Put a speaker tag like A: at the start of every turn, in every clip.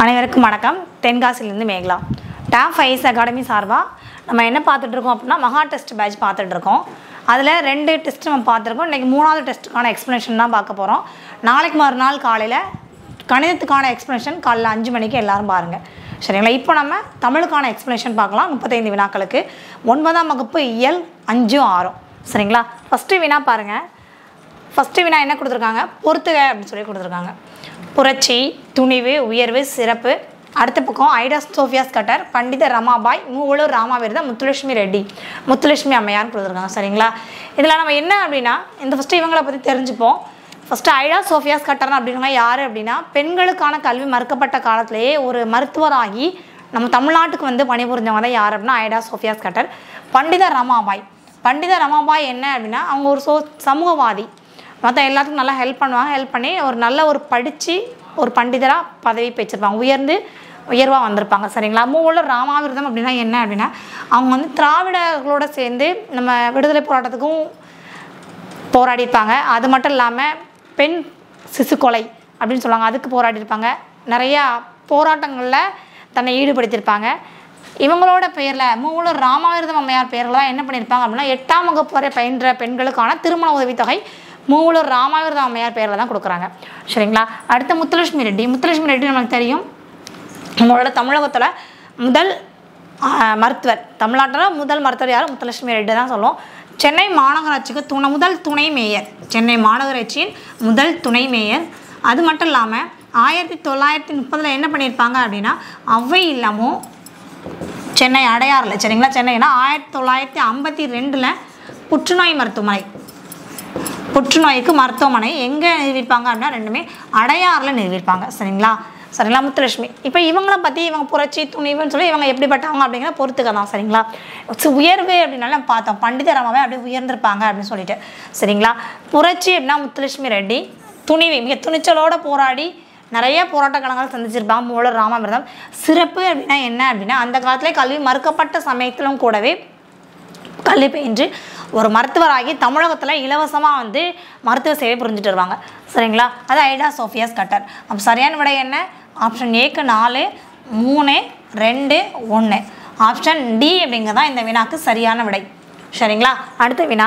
A: அனைவருக்கும் வணக்கம் தென்காசிலேருந்து மேகலா டாப் ஃபைஸ் அகாடமி சார்பாக நம்ம என்ன பார்த்துட்டு இருக்கோம் அப்படின்னா மகா டெஸ்ட் பேட்ச் பார்த்துட்டு இருக்கோம் அதில் ரெண்டு டெஸ்ட் நம்ம பார்த்துருக்கோம் இன்றைக்கி மூணாவது டெஸ்ட்டுக்கான எக்ஸ்ப்ளனேஷன் தான் பார்க்க போகிறோம் நாளைக்கு மறுநாள் காலையில் கணிதத்துக்கான எக்ஸ்ப்ளனேஷன் காலைல அஞ்சு மணிக்கு எல்லாரும் பாருங்கள் சரிங்களா இப்போ நம்ம தமிழுக்கான எக்ஸ்ப்ளனேஷன் பார்க்கலாம் முப்பத்தைந்து வினாக்களுக்கு ஒன்பதாம் வகுப்பு இயல் அஞ்சும் ஆறும் சரிங்களா ஃபஸ்ட்டு வினா பாருங்கள் ஃபஸ்ட்டு வினா என்ன கொடுத்துருக்காங்க பொறுத்துக அப்படின்னு சொல்லி கொடுத்துருக்காங்க புரட்சி துணிவு உயர்வு சிறப்பு அடுத்த பக்கம் Ida Sophia Scudder Pandita Ramabai Moovalur Ramamirtham Muthulakshmi Reddy Muthulakshmi அம்மையார்னு கொடுத்துருக்காங்க சரிங்களா இதில் நம்ம என்ன அப்படின்னா இந்த ஃபஸ்ட்டு இவங்களை பற்றி தெரிஞ்சுப்போம் ஃபஸ்ட்டு ஐடா சோஃபியாஸ் கட்டர் அப்படின்னா யார் அப்படின்னா பெண்களுக்கான கல்வி மறுக்கப்பட்ட காலத்திலேயே ஒரு மருத்துவராகி நம்ம தமிழ்நாட்டுக்கு வந்து பணிபுரிஞ்சவங்க தான் யார் அப்படின்னா Ida Sophia Scudder Pandita Ramabai Pandita Ramabai என்ன அப்படின்னா அவங்க ஒரு சோ சமூகவாதி மற்ற எல்லாத்துக்கும் நல்லா ஹெல்ப் பண்ணுவாங்க ஹெல்ப் பண்ணி ஒரு நல்ல ஒரு படித்து ஒரு பண்டிதராக பதவி பெற்றிருப்பாங்க உயர்ந்து உயர்வாக வந்திருப்பாங்க சரிங்களா மூவலூர் ராமாவிரதம் அப்படின்னா என்ன அப்படின்னா அவங்க வந்து திராவிடர்களோட சேர்ந்து நம்ம விடுதலை போராட்டத்துக்கும் போராடியிருப்பாங்க அது மட்டும் இல்லாமல் பெண் சிசு கொலை அப்படின்னு சொல்லுவாங்க அதுக்கு போராடியிருப்பாங்க நிறையா போராட்டங்களில் தன்னை ஈடுபடுத்தியிருப்பாங்க இவங்களோட பெயரில் மூவலூர் ராமாவிரதம் அம்மையார் பெயரில் தான் என்ன பண்ணியிருப்பாங்க அப்படின்னா எட்டாம் வகுப்பு வரை பயின்ற பெண்களுக்கான திருமண உதவித்தொகை மூவலூர் ராமாவிரதம் அம்மையார் பெயரில் தான் கொடுக்குறாங்க சரிங்களா அடுத்து முத்துலட்சுமி ரெட்டி முத்துலட்சுமி ரெட்டி நமக்கு தெரியும் நம்மளோட தமிழகத்தில் முதல் ஆஹ், மருத்துவர் தமிழ்நாட்டில் முதல் மருத்துவர் யார் முத்துலட்சுமி ரெட்டி தான் சொல்லுவோம் சென்னை மாநகராட்சிக்கு துணை முதல் துணை மேயர் சென்னை மாநகராட்சியின் முதல் துணை மேயர் அது மட்டும் இல்லாமல் ஆயிரத்தி தொள்ளாயிரத்தி முப்பதில் என்ன பண்ணியிருப்பாங்க அப்படின்னா அவ்வை இல்லமும் சென்னை அடையாறில் சரிங்களா சென்னைனா ஆயிரத்தி தொள்ளாயிரத்தி ஐம்பத்தி ரெண்டில் புற்றுநோய் மருத்துவமனை புற்றுநோய்க்கு மருத்துவமனை எங்கே நிறுவிப்பாங்க அப்படின்னா ரெண்டுமே அடையாறில் நிறுவிப்பாங்க சரிங்களா சரிங்களா முத்துலட்சுமி இப்போ இவங்கள பற்றி இவங்க புரட்சி துணிவுன்னு சொல்லி இவங்க எப்படிப்பட்டவங்க அப்படிங்கிற பொறுத்துக்க தான் சரிங்களா சு- உயர்வு அப்படின்னால நம்ம பார்த்தோம் பண்டிதராமாவே அப்படியே உயர்ந்திருப்பாங்க அப்படின்னு சொல்லிட்டு சரிங்களா புரட்சி அப்படின்னா முத்துலட்சுமி ரெட்டி துணிவு மிக துணிச்சலோட போராடி நிறைய போராட்ட களங்கள் சந்திச்சிருப்பாங்க மூலர் ராமாமிர்தம் சிறப்பு அப்படின்னா என்ன அப்படின்னா அந்த காலத்திலே கல்வி மறுக்கப்பட்ட சமயத்திலும் கூடவே கல்வி பயின்று ஒரு மருத்துவராகி தமிழகத்தில் இலவசமாக வந்து மருத்துவ சேவை புரிஞ்சுட்டு வருவாங்க சரிங்களா அது ஐடா சோஃபியாஸ் கட்டர் அப்போ சரியான விடை என்ன ஆப்ஷன் ஏக்கு நாலு மூணு ரெண்டு ஒன்று ஆப்ஷன் டி அப்படிங்கிறது தான் இந்த வினாக்கு சரியான விடை சரிங்களா அடுத்த வினா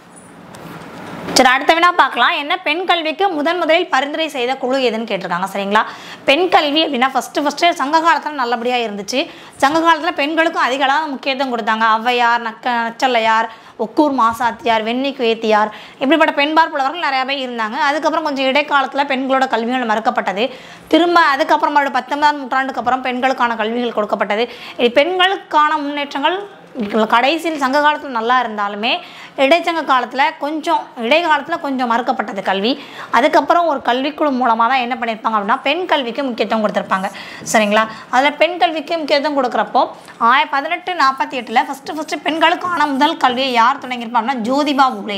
A: சரி அடுத்த வினா பார்க்கலாம் என்ன பெண் கல்விக்கு முதன் முதலில் பரிந்துரை செய்த குழு எதுன்னு கேட்டிருக்காங்க சரிங்களா பெண் கல்வி அப்படின்னா ஃபஸ்ட்டு ஃபஸ்ட்டு சங்க காலத்தில் நல்லபடியாக இருந்துச்சு சங்க காலத்தில் பெண்களுக்கும் அதிக அளவு முக்கியத்துவம் கொடுத்தாங்க ஔவையார் நக்க நச்சல்லையார் ஒக்கூர் மாசாத்தியார் வெண்ணி குவேத்தியார் இப்படிப்பட்ட பெண்பார் புலவர்கள் நிறையா பேர் இருந்தாங்க அதுக்கப்புறம் கொஞ்சம் இடைக்காலத்தில் பெண்களோட கல்விகள் மறுக்கப்பட்டது திரும்ப அதுக்கப்புறம் மறுபடியும் பத்தொன்பதாம் நூற்றாண்டுக்கு அப்புறம் பெண்களுக்கான கல்விகள் கொடுக்கப்பட்டது இது பெண்களுக்கான முன்னேற்றங்கள் கடைசியில் சங்க காலத்தில் நல்லா இருந்தாலுமே இடைச்சங்க காலத்தில் கொஞ்சம் இடைக்காலத்தில் கொஞ்சம் மறுக்கப்பட்டது கல்வி அதுக்கப்புறம் ஒரு கல்விக்குழு மூலமாக தான் என்ன பண்ணியிருப்பாங்க அப்படின்னா பெண் கல்விக்கு முக்கியத்துவம் கொடுத்துருப்பாங்க சரிங்களா அதில் பெண் கல்விக்கு முக்கியத்துவம் கொடுக்குறப்போ ஆய பதினெட்டு நாற்பத்தி எட்டில் ஃபஸ்ட்டு ஃபஸ்ட்டு பெண்களுக்கான முதல் கல்வியை யார் தொடங்கியிருப்பாங்க அப்படின்னா ஜோதிபா பூலே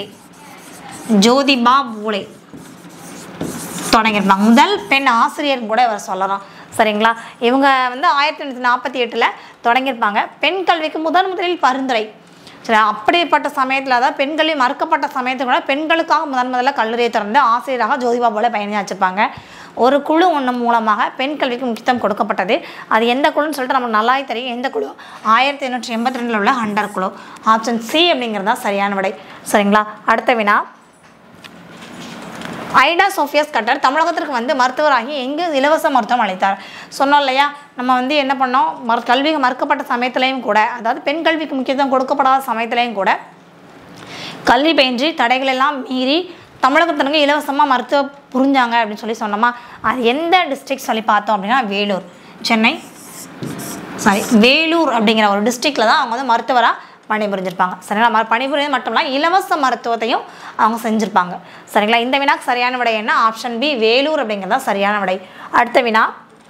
A: ஜோதிபா பூலே தொடங்கியிருப்பாங்க முதல் பெண் ஆசிரியர் கூட இவர் சொல்லலாம் சரிங்களா இவங்க வந்து ஆயிரத்தி தொள்ளாயிரத்தி நாற்பத்தி எட்டில் தொடங்கியிருப்பாங்க பெண் கல்விக்கு முதன் முதலில் பரிந்துரை சரி அப்படிப்பட்ட சமயத்தில் அதாவது பெண் கல்வி மறுக்கப்பட்ட சமயத்தில் கூட பெண்களுக்காக முதன் முதல்ல கல்லூரியை திறந்து ஆசிரியராக ஜோதிபா போல பயணியாச்சிருப்பாங்க ஒரு குழு ஒன்று மூலமாக பெண் கல்விக்கு முக்கியத்துவம் கொடுக்கப்பட்டது அது எந்த குழுன்னு சொல்லிட்டு நமக்கு நல்லாவே தெரியும் எந்த குழு ஆயிரத்தி எண்ணூற்றி எண்பத்தி ரெண்டில் உள்ள ஹண்டர் குழு ஆப்ஷன் சி அப்படிங்கிறது தான் சரியான விடை சரிங்களா அடுத்த வினா ஐடா சோஃபியாஸ் கட்டர் தமிழகத்திற்கு வந்து மருத்துவராகி எங்கு இலவச மருத்துவம் அளித்தார் சொன்னோம் இல்லையா நம்ம வந்து என்ன பண்ணோம் மறு கல்விக்கு மறுக்கப்பட்ட சமயத்திலையும் கூட அதாவது பெண் கல்விக்கு முக்கியத்துவம் கொடுக்கப்படாத சமயத்திலையும் கூட கல்வி பயின்றி தடைகள் எல்லாம் மீறி தமிழகத்திற்கு இலவசமாக மருத்துவம் புரிஞ்சாங்க அப்படின்னு சொல்லி சொன்னோமா அது எந்த டிஸ்ட்ரிக்ட் சொல்லி பார்த்தோம் அப்படின்னா வேலூர் சென்னை சாரி வேலூர் அப்படிங்கிற ஒரு டிஸ்ட்ரிக்டில் தான் அவங்க வந்து மருத்துவராக பணிபுரிஞ்சிருப்பாங்க சரிங்களா ம பணிபுரிஞ்சது மட்டும் இல்லாமல் இலவச மருத்துவத்தையும் அவங்க செஞ்சுருப்பாங்க சரிங்களா இந்த வினாக்கு சரியான விடை என்ன ஆப்ஷன் பி வேலூர் அப்படிங்கிறது தான் சரியான விடை அடுத்த வினா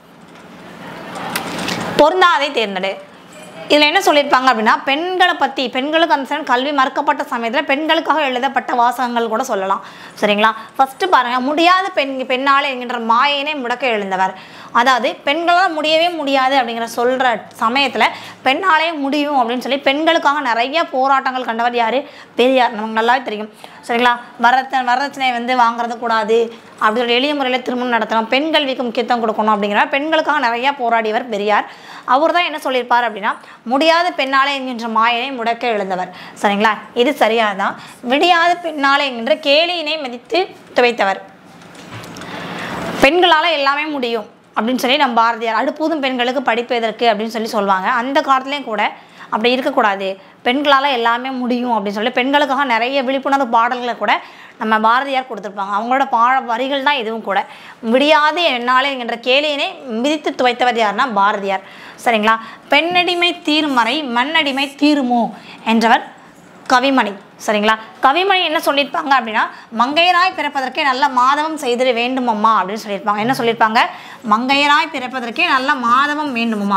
A: பொருந்தாதை தேர்ந்தெடு இதில் என்ன சொல்லியிருப்பாங்க அப்படின்னா பெண்களை பற்றி பெண்களுக்கு அந்த சமயம் கல்வி மறுக்கப்பட்ட சமயத்தில் பெண்களுக்காக எழுதப்பட்ட வாசகங்கள் கூட சொல்லலாம் சரிங்களா ஃபஸ்ட்டு பாருங்கள் முடியாத பெண் பெண்ணாலே என்கின்ற மாயினை முடக்க எழுந்தவர் அதாவது பெண்களால் முடியவே முடியாது அப்படிங்கிற சொல்கிற சமயத்தில் பெண்ணாலே முடியும் அப்படின்னு சொல்லி பெண்களுக்காக நிறைய போராட்டங்கள் கண்டவர் யார் பெரியார் நமக்கு நல்லாவே தெரியும் சரிங்களா வரத்த வரதட்சணை வந்து வாங்குறது கூடாது அப்படி சொல்லி எளிய முறையில் திருமணம் நடத்தணும் பெண் கல்விக்கு முக்கியத்துவம் கொடுக்கணும் அப்படிங்கிற பெண்களுக்காக நிறைய போராடியவர் பெரியார் அவர் தான் என்ன சொல்லியிருப்பார் அப்படின்னா முடியாத பெண்ணாலே என்கின்ற மாயனை முடக்க எழுந்தவர் சரிங்களா இது சரியானதான் விடியாத பெண்ணாலே என்கின்ற கேலியினை மதித்து துவைத்தவர் பெண்களால் எல்லாமே முடியும் அப்படின்னு சொல்லி நம்ம பாரதியார் அடுப்பூதும் பெண்களுக்கு படிப்பு எதற்கு அப்படின்னு சொல்லி சொல்லுவாங்க அந்த காலத்துலேயும் கூட அப்படி இருக்கக்கூடாது பெண்களால் எல்லாமே முடியும் அப்படின்னு சொல்லி பெண்களுக்காக நிறைய விழிப்புணர்வு பாடல்களை கூட நம்ம பாரதியார் கொடுத்துருப்பாங்க அவங்களோட பா வரிகள் தான் இதுவும் கூட விடியாது என்னாலே என்கின்ற கேலியினை மிதித்து துவைத்தவர் யாருன்னா பாரதியார் சரிங்களா பெண்ணடிமை தீர்மறை மண்ணடிமை தீருமோ என்றவர் கவிமணி சரிங்களா கவிமணி என்ன சொல்லியிருப்பாங்க அப்படின்னா மங்கையராய் பிறப்பதற்கே நல்ல மாதவம் செய்திட வேண்டுமம்மா அப்படின்னு சொல்லியிருப்பாங்க என்ன சொல்லியிருப்பாங்க மங்கையராய் பிறப்பதற்கே நல்ல மாதவம் வேண்டுமம்மா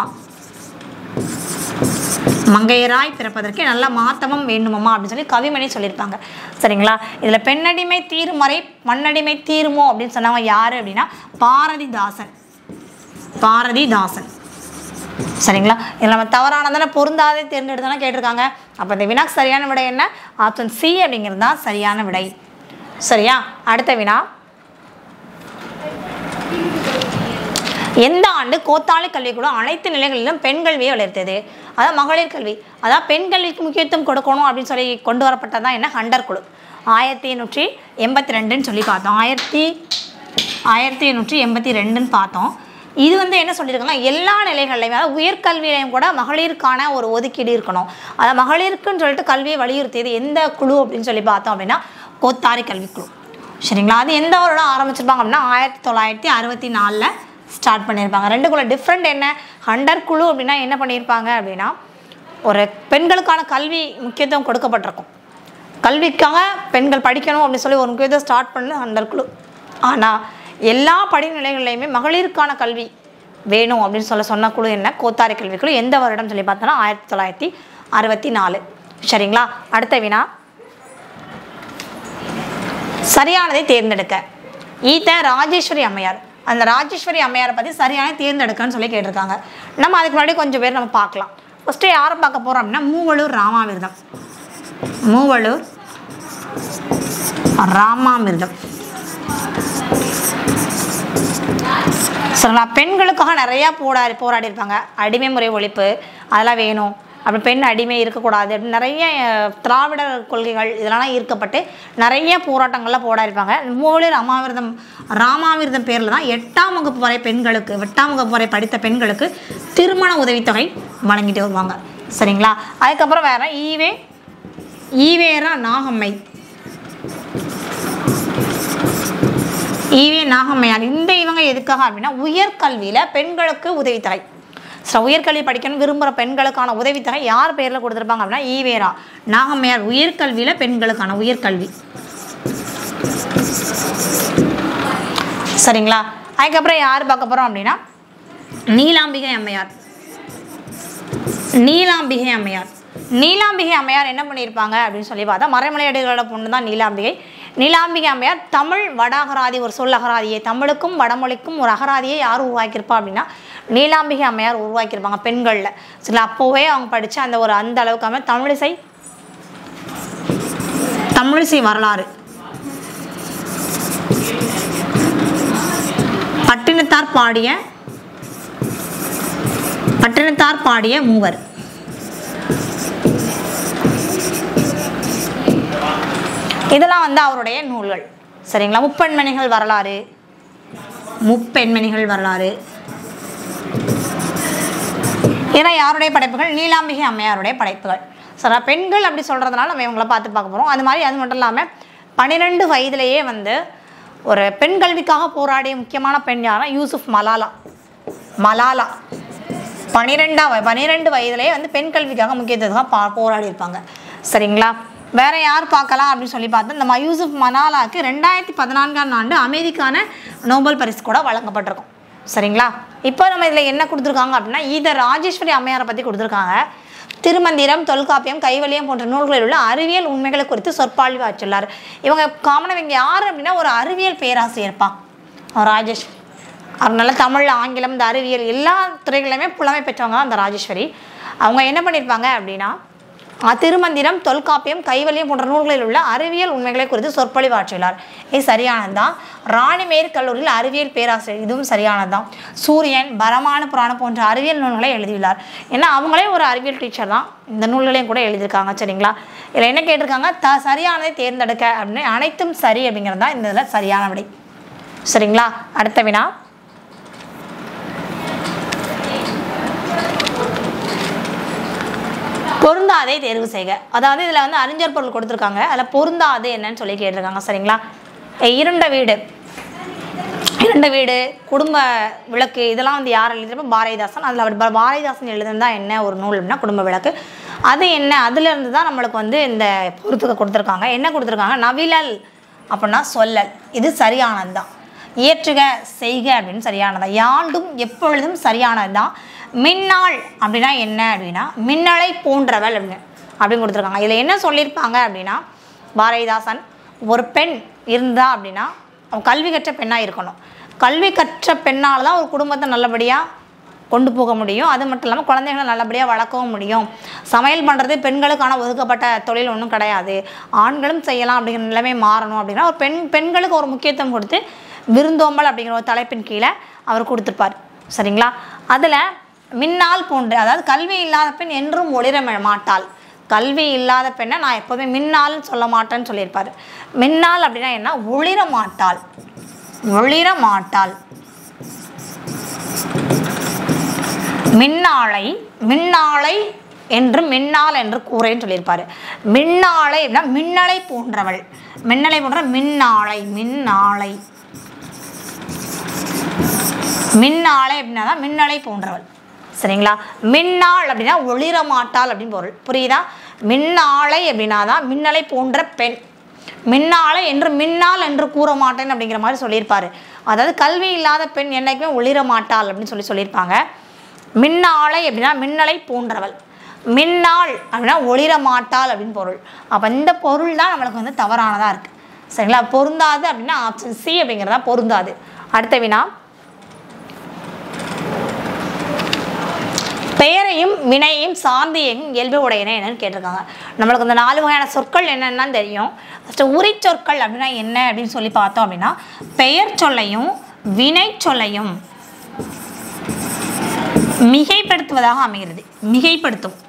A: மங்கையராய் பிறப்பதற்கே நல்ல மாத்தவம் வேண்டுமம்மா அப்படின்னு சொல்லி கவிமணி சொல்லியிருப்பாங்க சரிங்களா இதில் பெண்ணடிமை தீருமறை மண்ணடிமை தீருமோ அப்படின்னு சொன்னவங்க யார் அப்படின்னா பாரதிதாசன் பாரதிதாசன் சரிங்களா இதில் நம்ம தவறானதானே பொருந்தாதே தேர்ந்தெடுத்தானே கேட்டிருக்காங்க அப்போ இந்த வினாக்கு சரியான விடை என்ன ஆப்ஷன் சி அப்படிங்கிறது தான் சரியான விடை சரியா அடுத்த வினா எந்த ஆண்டு கோத்தாளி கல்விக்கூடம் அனைத்து நிலைகளிலும் பெண் கல்வியை வளர்த்தது அதாவது மகளிர் கல்வி அதாவது பெண் கல்விக்கு முக்கியத்துவம் கொடுக்கணும் அப்படின்னு சொல்லி கொண்டு வரப்பட்டதான் என்ன ஹண்டர் குழு ஆயிரத்தி எண்ணூற்றி எண்பத்தி ரெண்டுன்னு சொல்லி பார்த்தோம் ஆயிரத்தி ஆயிரத்தி எண்ணூற்றி எண்பத்தி ரெண்டுன்னு பார்த்தோம் இது வந்து என்ன சொல்லியிருக்காங்க எல்லா நிலைகள்லையுமே அதாவது உயர்கல்வியிலையும் கூட மகளிருக்கான ஒரு ஒதுக்கீடு இருக்கணும் அதாவது மகளிருக்குன்னு சொல்லிட்டு கல்வியை வலியுறுத்தியது எந்த குழு அப்படின்னு சொல்லி பார்த்தோம் அப்படின்னா கோத்தாரி கல்விக்குழு சரிங்களா அது எந்த வருடம் ஆரம்பிச்சிருப்பாங்க அப்படின்னா ஆயிரத்தி தொள்ளாயிரத்தி அறுபத்தி நாலில் ஸ்டார்ட் பண்ணியிருப்பாங்க ரெண்டுக்குள்ள டிஃப்ரெண்ட் என்ன ஹண்டர் குழு அப்படின்னா என்ன பண்ணியிருப்பாங்க அப்படின்னா ஒரு பெண்களுக்கான கல்வி முக்கியத்துவம் கொடுக்கப்பட்டிருக்கும் கல்விக்காக பெண்கள் படிக்கணும் அப்படின்னு சொல்லி ஒரு முக்கியத்துவம் ஸ்டார்ட் பண்ண ஹண்டர் குழு ஆனால் எல்லா படிநிலைகள்லையுமே மகளிருக்கான கல்வி வேணும் அப்படின்னு சொல்ல சொன்ன குழு என்ன கோத்தாரி கல்வி குழு எந்த வருடம் சொல்லி பார்த்தோன்னா ஆயிரத்தி தொள்ளாயிரத்தி அறுபத்தி நாலு சரிங்களா அடுத்த வினா சரியானதை தேர்ந்தெடுக்க ஈத்த ராஜேஸ்வரி அம்மையார் அந்த ராஜேஸ்வரி அம்மையாரை பற்றி சரியான தேர்ந்தெடுக்கன்னு சொல்லி கேட்டிருக்காங்க நம்ம அதுக்கு முன்னாடி கொஞ்சம் பேர் நம்ம பார்க்கலாம் ஃபஸ்ட்டு யாரை பார்க்க போகிறோம் அப்படின்னா மூவலூர் ராமாமிர்தம் மூவலூர் ராமாமிர்தம் சரிங்களா பெண்களுக்காக நிறையா போராடி போராடி இருப்பாங்க அடிமை முறை ஒழிப்பு அதெல்லாம் வேணும் அப்புறம் பெண் அடிமை இருக்கக்கூடாது அப்படின்னு நிறைய அஹ், திராவிடர் கொள்கைகள் இதெல்லாம் ஈர்க்கப்பட்டு நிறைய போராட்டங்கள்லாம் போராடிருப்பாங்க மூலர் ராமாவிரதம் ராமாவிரதம் பேரில் தான் எட்டாம் வகுப்பு வரை பெண்களுக்கு எட்டாம் வகுப்பு வரை படித்த பெண்களுக்கு திருமண உதவித்தொகை வழங்கிட்டு வருவாங்க சரிங்களா அதுக்கப்புறம் வேற ஈவே ஈவேரா நாகம்மை ஈவே நாகம்மையார் இந்த இவங்க எதுக்காக அப்படின்னா உயர்கல்வியில் பெண்களுக்கு உதவித்தொகை ஸோ உயர்கல்வி படிக்கணும் விரும்புகிற பெண்களுக்கான உதவித்தொகை யார் பேரில் கொடுத்துருப்பாங்க அப்படின்னா ஈவேரா நாகம்மையார் உயர்கல்வியில் பெண்களுக்கான உயர்கல்வி சரிங்களா அதுக்கப்புறம் யார் பார்க்க போகிறோம் அப்படின்னா நீலாம்பிகை அம்மையார் நீலாம்பிகை அம்மையார் நீலாம்பிகை அம்மையார் என்ன பண்ணியிருப்பாங்க அப்படின்னு சொல்லி பார்த்தா மறைமலையடிகளோட பொண்ணு தான் நீலாம்பிகை நீலாம்பிகை அம்மையார் தமிழ் வட அகராதி ஒரு சொல் அகராதியை தமிழுக்கும் வடமொழிக்கும் ஒரு அகராதியை யார் உருவாக்கியிருப்பா அப்படின்னா நீலாம்பிகை அம்மையார் உருவாக்கியிருப்பாங்க பெண்களில் சரிங்களா அப்போவே அவங்க படித்த அந்த ஒரு அந்த அளவுக்கு அம்மையார் தமிழிசை தமிழிசை வரலாறு பட்டினத்தார் பாடிய பட்டினத்தார் பாடிய மூவர் இதெல்லாம் வந்து அவருடைய நூல்கள் சரிங்களா முப்பெண்மணிகள் வரலாறு முப்பெண்மணிகள் வரலாறு இதெல்லாம் யாருடைய படைப்புகள் நீலாம்பிகை அம்மையாருடைய படைப்புகள் சரிங்களா பெண்கள் அப்படி சொல்கிறதுனால நம்ம இவங்கள பார்த்து பார்க்க போகிறோம் அது மாதிரி அது மட்டும் இல்லாமல் பன்னிரெண்டு வயதிலேயே வந்து ஒரு பெண் கல்விக்காக போராடிய முக்கியமான பெண் யாருன்னா யூசுப் மலாலா மலாலா பன்னிரெண்டாம் வய பன்னிரெண்டு வயதிலேயே வந்து பெண் கல்விக்காக முக்கியத்துவமாக பா போராடி இருப்பாங்க சரிங்களா வேற யார் பார்க்கலாம் அப்படின்னு சொல்லி பார்த்தா நம்ம யூசுப் மலாலாக்கு ரெண்டாயிரத்தி பதினான்காம் ஆண்டு அமைதிக்கான நோபல் பரிசு கூட வழங்கப்பட்டிருக்கும் சரிங்களா இப்போ நம்ம இதில் என்ன கொடுத்துருக்காங்க அப்படின்னா இதை ராஜேஸ்வரி அம்மையாரை பற்றி கொடுத்துருக்காங்க திருமந்திரம் தொல்காப்பியம் கைவலியம் போன்ற நூல்களில் உள்ள அறிவியல் உண்மைகளை குறித்து சொற்பாழ்வு ஆச்சுள்ளார் இவங்க காமனாக இவங்க யார் அப்படின்னா ஒரு அறிவியல் பேராசிரியர்ப்பா ராஜேஷ் அவர் நல்லா தமிழ் ஆங்கிலம் இந்த அறிவியல் எல்லா துறைகளிலுமே புலமை பெற்றவங்க தான் அந்த ராஜேஸ்வரி அவங்க என்ன பண்ணியிருப்பாங்க அப்படின்னா அஹ், திருமந்திரம் தொல்காப்பியம் கைவல்யம் போன்ற நூல்களில் உள்ள அறிவியல் உண்மைகளை குறித்து சொற்பொழிவாற்றியுள்ளார் இது சரியானதுதான் ராணிமேர் கல்லூரியில் அறிவியல் பேராசிரியர் இதுவும் சரியானதுதான் சூரியன் பரமான புராணம் போன்ற அறிவியல் நூல்களை எழுதியுள்ளார் ஏன்னா அவங்களே ஒரு அறிவியல் டீச்சர் தான் இந்த நூல்களையும் கூட எழுதியிருக்காங்க சரிங்களா இதில் என்ன கேட்டிருக்காங்க த சரியானதை தேர்ந்தெடுக்க அப்படின்னு அனைத்தும் சரி அப்படிங்கிறது தான் இந்த இதில் சரியான விடை சரிங்களா அடுத்த வினா பொருந்தாதே தேர்வு செய்க அதாவது இதில் வந்து அறிஞர் பொருள் கொடுத்துருக்காங்க அதில் பொருந்தாது என்னன்னு சொல்லி கேட்டிருக்காங்க சரிங்களா எ, இருண்ட வீடு இரண்டு வீடு குடும்ப விளக்கு இதெல்லாம் வந்து யார் எழுதிருப்பா பாரதிதாசன் அதில் அவர் பா- பாரதிதாசன் எழுதுனதா என்ன ஒரு நூல் அப்படின்னா குடும்ப விளக்கு அது என்ன அதுலேருந்து தான் நம்மளுக்கு வந்து இந்த பொறுத்துக்க கொடுத்துருக்காங்க என்ன கொடுத்துருக்காங்க நவிழல் அப்படின்னா சொல்லல் இது சரியானது தான் இயற்றுக செய்க அப்படின்னு சரியானதா யாண்டும் எப்பொழுதும் சரியானது தான் மின்னாள் அப்படின்னா என்ன அப்படின்னா மின்னலை போன்றவள் அப்படின்னு அப்படின்னு கொடுத்துருக்காங்க இதில் என்ன சொல்லியிருப்பாங்க அப்படின்னா பாரதிதாசன் ஒரு பெண் இருந்தா அப்படின்னா அவன் கல்வி கற்ற பெண்ணாக இருக்கணும் கல்வி கற்ற பெண்ணால் தான் ஒரு குடும்பத்தை நல்லபடியாக கொண்டு போக முடியும் அது மட்டும் இல்லாமல் குழந்தைகளை நல்லபடியாக வளர்க்கவும் முடியும் சமையல் பண்ணுறது பெண்களுக்கான ஒதுக்கப்பட்ட தொழில் ஒன்றும் கிடையாது ஆண்களும் செய்யலாம் அப்படிங்கிற நிலைமை மாறணும் அப்படின்னா ஒரு பெண் பெண்களுக்கு ஒரு முக்கியத்துவம் கொடுத்து விருந்தோம்பல் அப்படிங்கிற ஒரு தலைப்பின் கீழே அவர் கொடுத்துருப்பார் சரிங்களா அதில் மின்னால் போன்ற அதாவது கல்வி இல்லாத பெண் என்றும் ஒளிர மாட்டாள் கல்வி இல்லாத பெண்ணை நான் எப்போதுமே மின்னால்னு சொல்ல மாட்டேன்னு சொல்லியிருப்பாரு மின்னால் அப்படின்னா என்ன ஒளிர மாட்டாள் ஒளிர மாட்டாள் மின்னாளை மின்னாளை என்று மின்னாள் என்று கூறேன்னு சொல்லியிருப்பாரு மின்னாளை அப்படின்னா மின்னலை போன்றவள் மின்னலை போன்ற மின்னாளை மின்னாளை மின்னாளை அப்படின்னா தான் மின்னலை போன்றவள் சரிங்களா மின்னாள் அப்படின்னா ஒளிர மாட்டாள் அப்படின்னு பொருள் புரியுதா மின்னாளை அப்படின்னா தான் மின்னலை போன்ற பெண் மின்னாளை என்று மின்னாள் என்று கூற மாட்டேன் அப்படிங்கிற மாதிரி சொல்லியிருப்பாரு அதாவது கல்வி இல்லாத பெண் என்னைக்குமே ஒளிர மாட்டாள் அப்படின்னு சொல்லி சொல்லியிருப்பாங்க மின்னாளை அப்படின்னா மின்னலை போன்றவள் மின்னாள் அப்படின்னா ஒளிர மாட்டாள் அப்படின்னு பொருள் அப்போ இந்த பொருள் தான் நம்மளுக்கு வந்து தவறானதாக இருக்குது சரிங்களா பொருந்தாது அப்படின்னா ஆப்ஷன் சி அப்படிங்கிறதா பொருந்தாது அடுத்த வினா பெயரையும் வினையையும் சார்ந்து எங்கும் இயல்பு உடையன என்னன்னு கேட்டிருக்காங்க நம்மளுக்கு இந்த நாலு வகையான சொற்கள் என்னென்னு தெரியும் ஃபஸ்ட்டு உரிச்சொற்கள் அப்படின்னா என்ன அப்படின்னு சொல்லி பார்த்தோம் அப்படின்னா பெயர் சொல்லையும் வினை சொல்லையும் மிகைப்படுத்துவதாக அமைகிறது மிகைப்படுத்தும்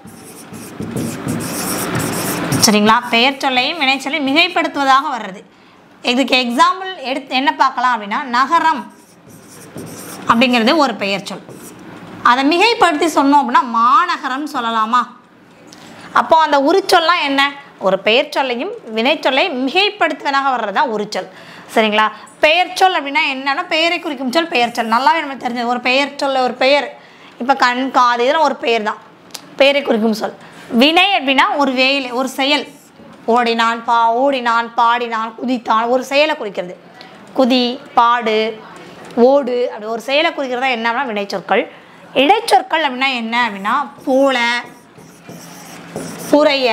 A: சரிங்களா பெயர் சொல்லையும் வினை சொல்லையும் மிகைப்படுத்துவதாக வர்றது இதுக்கு எக்ஸாம்பிள் எடுத்து என்ன பார்க்கலாம் அப்படின்னா நகரம் அப்படிங்கிறது ஒரு பெயர் சொல் அதை மிகைப்படுத்தி சொன்னோம் அப்படின்னா மாநகரம் சொல்லலாமா அப்போ அந்த உரிச்சொல்லாம் என்ன ஒரு பெயர் சொல்லையும் வினைச்சொல்லையும் மிகைப்படுத்துவதாக வர்றதா உரிச்சொல் சரிங்களா பெயர் சொல் அப்படின்னா என்னன்னா பெயரை குறிக்கும் சொல் பெயர் சொல் நல்லாவே நம்ம தெரிஞ்சது ஒரு பெயர் சொல்ல ஒரு பெயர் இப்போ கண் காது இதெல்லாம் ஒரு பெயர் தான் பெயரை குறிக்கும் சொல் வினை அப்படின்னா ஒரு வேலை ஒரு செயல் ஓடினான் பா ஓடினான் பாடினான் குதித்தான் ஒரு செயலை குறிக்கிறது குதி பாடு ஓடு அப்படி ஒரு செயலை குறிக்கிறதா என்ன அப்படின்னா வினைச்சொற்கள் இடைச்சொற்கள் அப்படின்னா என்ன அப்படின்னா போல புறைய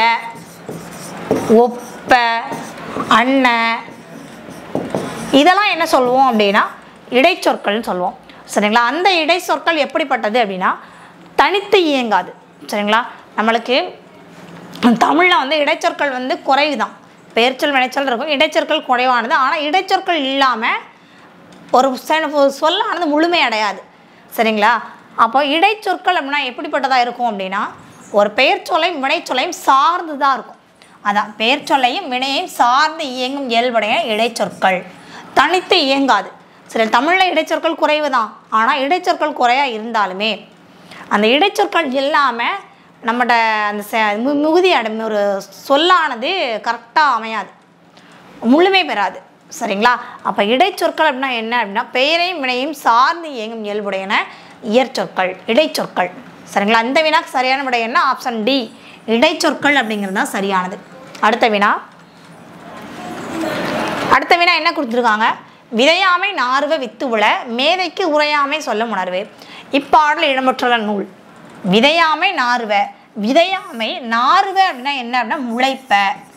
A: ஒப்ப அண்ண இதெல்லாம் என்ன சொல்லுவோம் அப்படின்னா இடைச்சொற்கள்னு சொல்லுவோம் சரிங்களா அந்த இடைச்சொற்கள் எப்படிப்பட்டது அப்படின்னா தனித்து இயங்காது சரிங்களா நம்மளுக்கு தமிழில் வந்து இடைச்சொற்கள் வந்து குறைவு தான் பெயர்ச்சொல் வினைச்சொல் இருக்கும் இடைச்சொற்கள் குறைவானது ஆனால் இடைச்சொற்கள் இல்லாமல் ஒரு செ- ஒரு சொல்லானது முழுமை அடையாது சரிங்களா அப்போ இடைச்சொற்கள் அப்படின்னா எப்படிப்பட்டதாக இருக்கும் அப்படின்னா ஒரு பெயர் சொல்லையும் வினைச்சொல்லையும் சார்ந்து தான் இருக்கும் அதான் பெயர் சொல்லையும் வினையையும் சார்ந்து இயங்கும் இயல்புடைய இடைச்சொற்கள் தனித்து இயங்காது சரி தமிழில் இடைச்சொற்கள் குறைவு தான் ஆனால் இடைச்சொற்கள் குறையா இருந்தாலுமே அந்த இடைச்சொற்கள் இல்லாமல் நம்மட அந்த செ- மு- மிகுதி அடை ஒரு சொல்லானது கரெக்டாக அமையாது முழுமை பெறாது சரிங்களா அப்போ இடைச்சொற்கள் அப்படின்னா என்ன அப்படின்னா பெயரையும் வினையும் சார்ந்து இயங்கும் இயல்புடையன இயற்சொற்கள் இடைச்சொற்கள் சரிங்களா இந்த வினாக்கு சரியான விடை என்ன ஆப்ஷன் டி இடைச்சொற்கள் அப்படிங்கிறது தான் சரியானது அடுத்த வினா அடுத்த வினா என்ன கொடுத்துருக்காங்க விதையாமை நார்வ வித்து உள மேதைக்கு உரையாமை சொல்ல உணர்வு இப்பாடல் இடம்பெற்றுள்ள நூல் விதையாமை நார்வ விதையாமை நார்வ அப்படின்னா என்ன அப்படின்னா முளைப்ப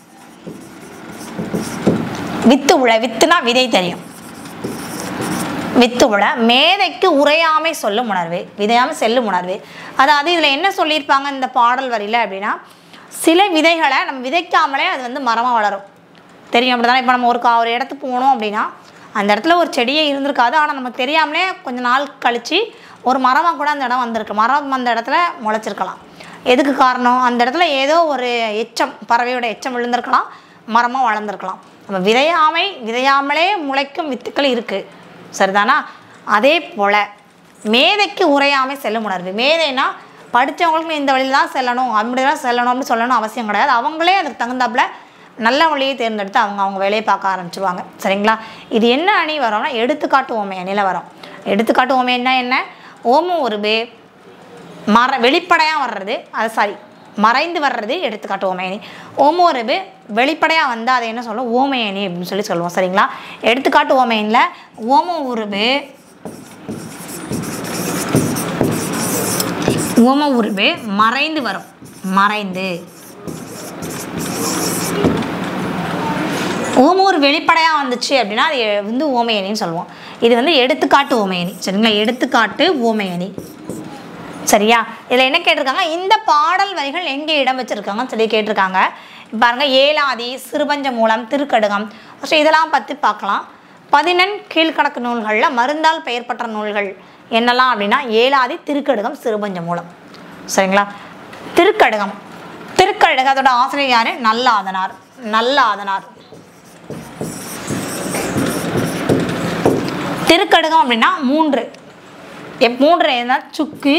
A: வித்து உழ வித்துனா விதை தெரியும் வித்து உழ மேதைக்கு உரையாமை சொல்லும் உணர்வு விதையாமை செல்லும் உணர்வு அதாவது இதில் என்ன சொல்லியிருப்பாங்க இந்த பாடல் வரியில் அப்படின்னா சில விதைகளை நம்ம விதைக்காமலே அது வந்து மரமாக வளரும் தெரியும் அப்படி தானே இப்போ நம்ம ஒரு கா ஒரு இடத்துக்கு போனோம் அப்படின்னா அந்த இடத்துல ஒரு செடியே இருந்திருக்காது ஆனால் நமக்கு தெரியாமலே கொஞ்ச நாள் கழித்து ஒரு மரமாக கூட அந்த இடம் வந்திருக்கு மரம் அந்த இடத்துல முளைச்சிருக்கலாம் எதுக்கு காரணம் அந்த இடத்துல ஏதோ ஒரு எச்சம் பறவையோட எச்சம் விழுந்திருக்கலாம் மரமாக வளர்ந்துருக்கலாம் நம்ம விதையாமை விதையாமலே முளைக்கும் வித்துக்கள் இருக்குது சரிதானா அதே போல் மேதைக்கு உரையாமை செல்லும் உணர்வு மேதைனா படித்தவங்களுக்கு நீ இந்த வழியில் தான் செல்லணும் அப்படி தான் செல்லணும் அப்படின்னு சொல்லணும் அவசியம் கிடையாது அவங்களே அதுக்கு தகுந்தாப்புல நல்ல வழியை தேர்ந்தெடுத்து அவங்க அவங்க வேலையை பார்க்க ஆரம்பிச்சிருவாங்க சரிங்களா இது என்ன அணி வரும்னா எடுத்துக்காட்டு ஓமை அணியில் வரும் எடுத்துக்காட்டு ஓமைன்னா என்ன ஓமம் ஒரு பே மற வெளிப்படையாக வர்றது அது சாரி மறைந்து வர்றது எடுத்துக்காட்டு ஓமையணி ஓமோரபு வெளிப்படையாக வந்தால் அதை என்ன சொல்லுவோம் ஓமையணி அப்படின்னு சொல்லி சொல்லுவோம் சரிங்களா எடுத்துக்காட்டு ஓமையனில் ஓம உருபு ஓம உருபு மறைந்து வரும் மறைந்து ஓம ஒரு வெளிப்படையாக வந்துச்சு அப்படின்னா அது வந்து ஓமையணின்னு சொல்லுவோம் இது வந்து எடுத்துக்காட்டு ஓமையணி சரிங்களா எடுத்துக்காட்டு ஓமையணி சரியா இதில் என்ன கேட்டிருக்காங்க இந்த பாடல் வரிகள் எங்கே இடம் வச்சிருக்காங்கன்னு சொல்லி கேட்டிருக்காங்க பாருங்க ஏலாதி சிறுபஞ்ச மூலம் திருக்கடுகம் ஸோ இதெல்லாம் பற்றி பார்க்கலாம் பதினெண் கீழ்கணக்கு நூல்களில் மருந்தால் பெயர் பெற்ற நூல்கள் என்னெல்லாம் அப்படின்னா ஏலாதி திருக்கடுகம் சிறுபஞ்ச மூலம் சரிங்களா திருக்கடுகம் திருக்கடுகம் அதோட ஆசிரியர் யாரு நல்லாதனார் நல்லாதனார் திருக்கடுகம் அப்படின்னா மூன்று எப் மூன்று என்ன சுக்கு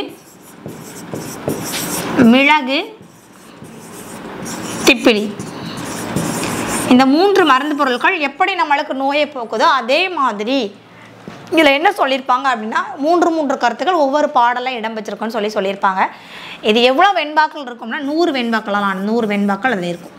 A: மிளகு திப்பிலி இந்த மூன்று மருந்து பொருட்கள் எப்படி நம்மளுக்கு நோயை போக்குதோ அதே மாதிரி இதில் என்ன சொல்லியிருப்பாங்க அப்படின்னா மூன்று மூன்று கருத்துக்கள் ஒவ்வொரு பாடலில் இடம் வச்சிருக்குன்னு சொல்லி சொல்லியிருப்பாங்க இது எவ்வளோ வெண்பாக்கள் இருக்கும்னா நூறு வெண்பாக்களால் நூறு வெண்பாக்கள் அதில் இருக்கும்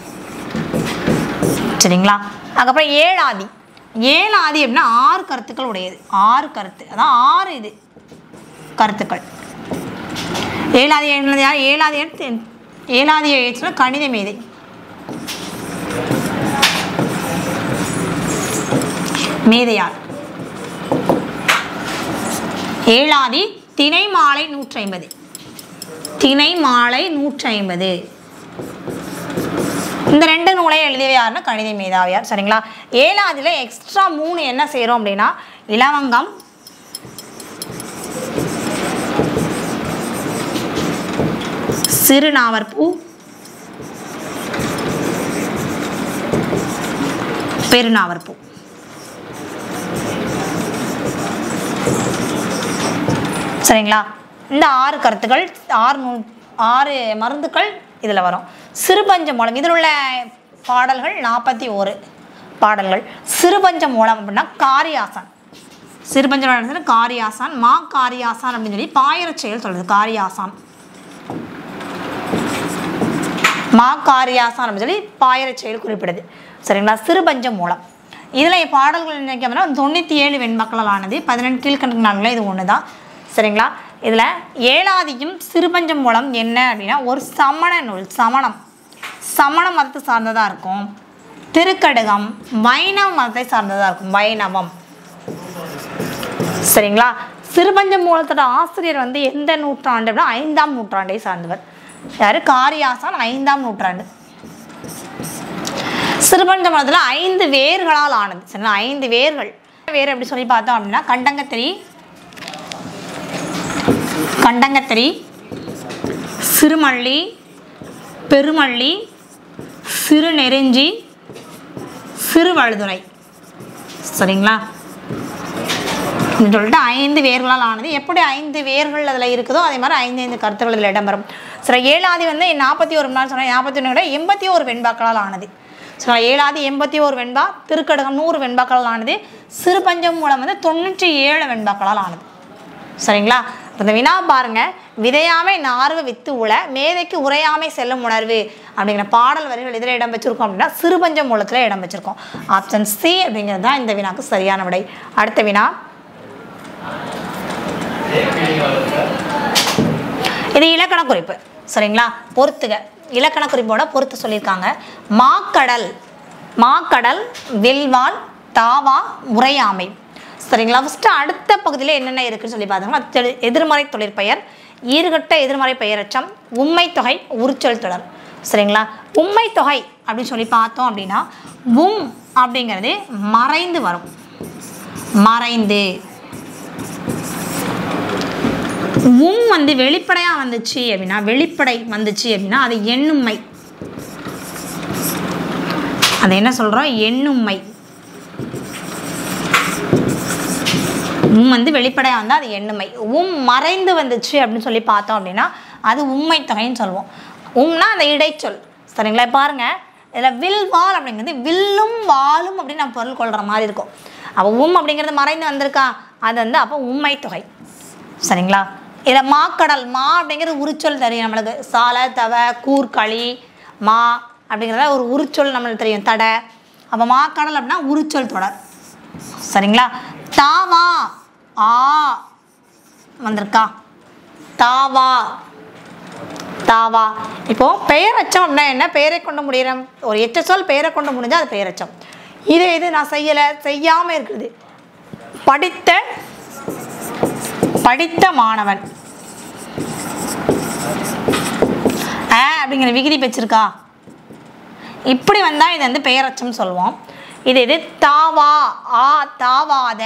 A: சரிங்களா அதுக்கப்புறம் ஏழாதி ஏழாதி அப்படின்னா ஆறு கருத்துக்கள் உடையது ஆறு கருத்து அதான் ஆறு இது கருத்துக்கள் ஏழாதி எழுதினது யார் ஏழாதி எடுத்து ஏழாதி எழுத்துனா கணித மேதை மேதையார் ஏழாதி திணை மாலை நூற்றி ஐம்பது திணை மாலை நூற்றி ஐம்பது இந்த ரெண்டு நூலை எழுதியவை யாருன்னா கணித மேதாவியார் சரிங்களா ஏழாவதுல எக்ஸ்ட்ரா மூணு என்ன செய்கிறோம் அப்படின்னா இலவங்கம் சிறுநாவற்பூ பெருநாவற்பூ சரிங்களா இந்த ஆறு கருத்துக்கள் ஆறு நூ ஆறு மருந்துக்கள் இதில் வரும் சிறுபஞ்ச மூலம் இதில் உள்ள பாடல்கள் நாற்பத்தி ஓரு பாடல்கள் சிறுபஞ்ச மூலம் அப்படின்னா காரியாசன் சிறுபஞ்ச மூலம் காரியாசான் மா காரியாசான் அப்படின்னு சொல்லி பாயிரச் செயல் சொல்லுது காரியாசான் மா காரியாசான் அப்படின்னு சொல்லி பாயிரச் செயல் குறிப்பிடுது சரிங்களா சிறுபஞ்ச மூலம் இதில் பாடல்கள் நினைக்கிறோம்னா தொண்ணூற்றி ஏழு வெண்மக்களால் ஆனது பதினெண்டு கீழ்கணக்கு நாளில் இது ஒன்று தான் சரிங்களா இதில் ஏழாதியும் சிறுபஞ்சம் மூலம் என்ன அப்படின்னா ஒரு சமண நூல் சமணம் சமண மதத்தை சார்ந்ததாக இருக்கும் திருக்கடுகம் வைணவ மதத்தை சார்ந்ததாக இருக்கும் வைணவம் சரிங்களா சிறுபஞ்ச மூலத்தோட ஆசிரியர் வந்து எந்த நூற்றாண்டு அப்படின்னா ஐந்தாம் நூற்றாண்டை சார்ந்தவர் யாரு காரியாசான் ஐந்தாம் நூற்றாண்டு சிறுபஞ்ச மலத்தில் ஐந்து வேர்களால் ஆனது சரிங்களா ஐந்து வேர்கள் வேர் எப்படி சொல்லி பார்த்தோம் அப்படின்னா கண்டங்கத்திரி கண்டங்கத்திரி சிறுமல்லி பெருமல்லி சிறுநெருஞ்சி சிறுவழுதுறை சரிங்களா அப்படின்னு சொல்லிட்டு ஐந்து வேர்களால் ஆனது எப்படி ஐந்து வேர்கள் அதில் இருக்குதோ அதே மாதிரி ஐந்து ஐந்து கருத்துக்கள் இதில் இடம்பெறும் சில ஏழாதி வந்து நாற்பத்தி ஒரு நாள் சொன்னால் நாற்பத்தி ஒன்று விட எண்பத்தி ஒரு வெண்பாக்களால் ஆனது ஸோ ஏழாதி எண்பத்தி ஒரு வெண்பா திருக்கடகம் நூறு வெண்பாக்களால் ஆனது சிறுபஞ்சம் மூலம் வந்து தொண்ணூற்றி ஏழு வெண்பாக்களால் ஆனது சரிங்களா இந்த வினா பாருங்க விதையாமை நார்வு வித்து உள மேதைக்கு உரையாமை செல்லும் உணர்வு அப்படிங்கிற பாடல் வரிகள் இதில் இடம் வச்சிருக்கோம் அப்படின்னா சிறுபஞ்ச மூலத்தில் இடம் வச்சிருக்கோம் ஆப்ஷன் சி அப்படிங்கிறது தான் இந்த வினாக்கு சரியான விடை அடுத்த வினா இது இலக்கண குறிப்பு சரிங்களா பொறுத்துக இலக்கண குறிப்போட பொறுத்து சொல்லியிருக்காங்க மாக்கடல் மாக்கடல் வெல்வாள் தாவா உரையாமை சரிங்களா ஃபஸ்ட்டு அடுத்த பகுதியில் என்னென்ன இருக்குன்னு சொல்லி பார்த்தோம்னா தெளி- எதிர்மறை தொழிற்பெயர் ஈறுகட்ட எதிர்மறை பெயரச்சம் உண்மை தொகை உரிச்சொல் தொடர் சரிங்களா உண்மை தொகை அப்படின்னு சொல்லி பார்த்தோம் அப்படின்னா உம் அப்படிங்கிறது மறைந்து வரும் மறைந்து உம் வந்து வெளிப்படையாக வந்துச்சு அப்படின்னா வெளிப்படை வந்துச்சு அப்படின்னா அது எண்ணுமை அது என்ன சொல்கிறோம் எண்ணுமை உம் வந்து வெளிப்படையாக வந்தால் அது எண்ணுமை உம் மறைந்து வந்துச்சு அப்படின்னு சொல்லி பார்த்தோம் அப்படின்னா அது உண்மை தொகைன்னு சொல்லுவோம் உம்னா அந்த இடைச்சொல் சரிங்களா பாருங்க இதில் வில் வால் அப்படிங்கிறது வில்லும் வாலும் அப்படின்னு நம்ம பொருள் கொள்கிற மாதிரி இருக்கும் அப்போ உம் அப்படிங்கிறது மறைந்து வந்திருக்கா அது வந்து அப்போ உண்மை தொகை சரிங்களா இதில் மாக்கடல் மா அப்படிங்கிறது உரிச்சொல் தெரியும் நம்மளுக்கு சாலை தவ கூர்களி மா அப்படிங்கிறத ஒரு உரிச்சொல் நம்மளுக்கு தெரியும் தடை அப்போ மாக்கடல் அப்படின்னா உரிச்சொல் தொடர் சரிங்களா தாவா ஆ வந்திருக்கா தாவா தாவா இப்போ பெயரச்சம் அப்படின்னா என்ன பெயரை கொண்டு முடிகிற ஒரு எச்ச சொல் பெயரை கொண்டு முடிஞ்சால் அது பெயரச்சம் இதே இது நான் செய்யலை செய்யாமல் இருக்குது படித்த படித்த மாணவன் ஆ அப்படிங்கிற விகுதி வச்சிருக்கா இப்படி வந்தால் இது வந்து பெயரச்சம் சொல்லுவோம் இது இது தாவா ஆ தாவாத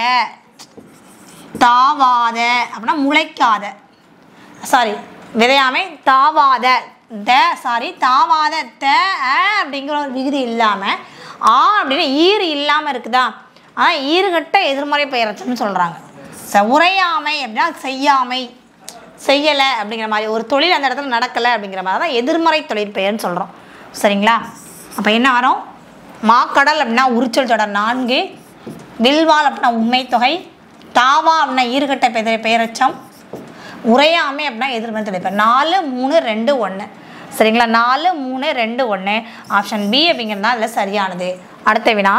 A: தாவாத அப்படின்னா முளைக்காத சாரி விதையாமை தாவாத த சாரி தாவாத த அ அப்படிங்கிற ஒரு விகுதி இல்லாமல் ஆ அப்படின்னு ஈறு இல்லாமல் இருக்குதா ஆனால் ஈறுகட்ட எதிர்மறை பெயரச்சம்னு சொல்கிறாங்க ச உரையாமை அப்படின்னா செய்யாமை செய்யலை அப்படிங்கிற மாதிரி ஒரு தொழில் அந்த இடத்துல நடக்கலை அப்படிங்கிற மாதிரி தான் எதிர்மறை தொழிற்பெயர்னு சொல்கிறோம் சரிங்களா அப்போ என்ன வரும் மாக்கடல் அப்படின்னா உரிச்சல் தொடர் நான்கு வில்வால் அப்படின்னா உண்மை தொகை தாவா அப்படின்னா ஈறுகட்ட பெயர் பெயரச்சம் உரையாமை அப்படின்னா எதிர்மறை தொழிற்பெயர் நாலு மூணு ரெண்டு ஒன்று சரிங்களா நாலு மூணு ரெண்டு ஒன்று ஆப்ஷன் பி அப்படிங்கிறது தான் அதில் சரியானது அடுத்த வினா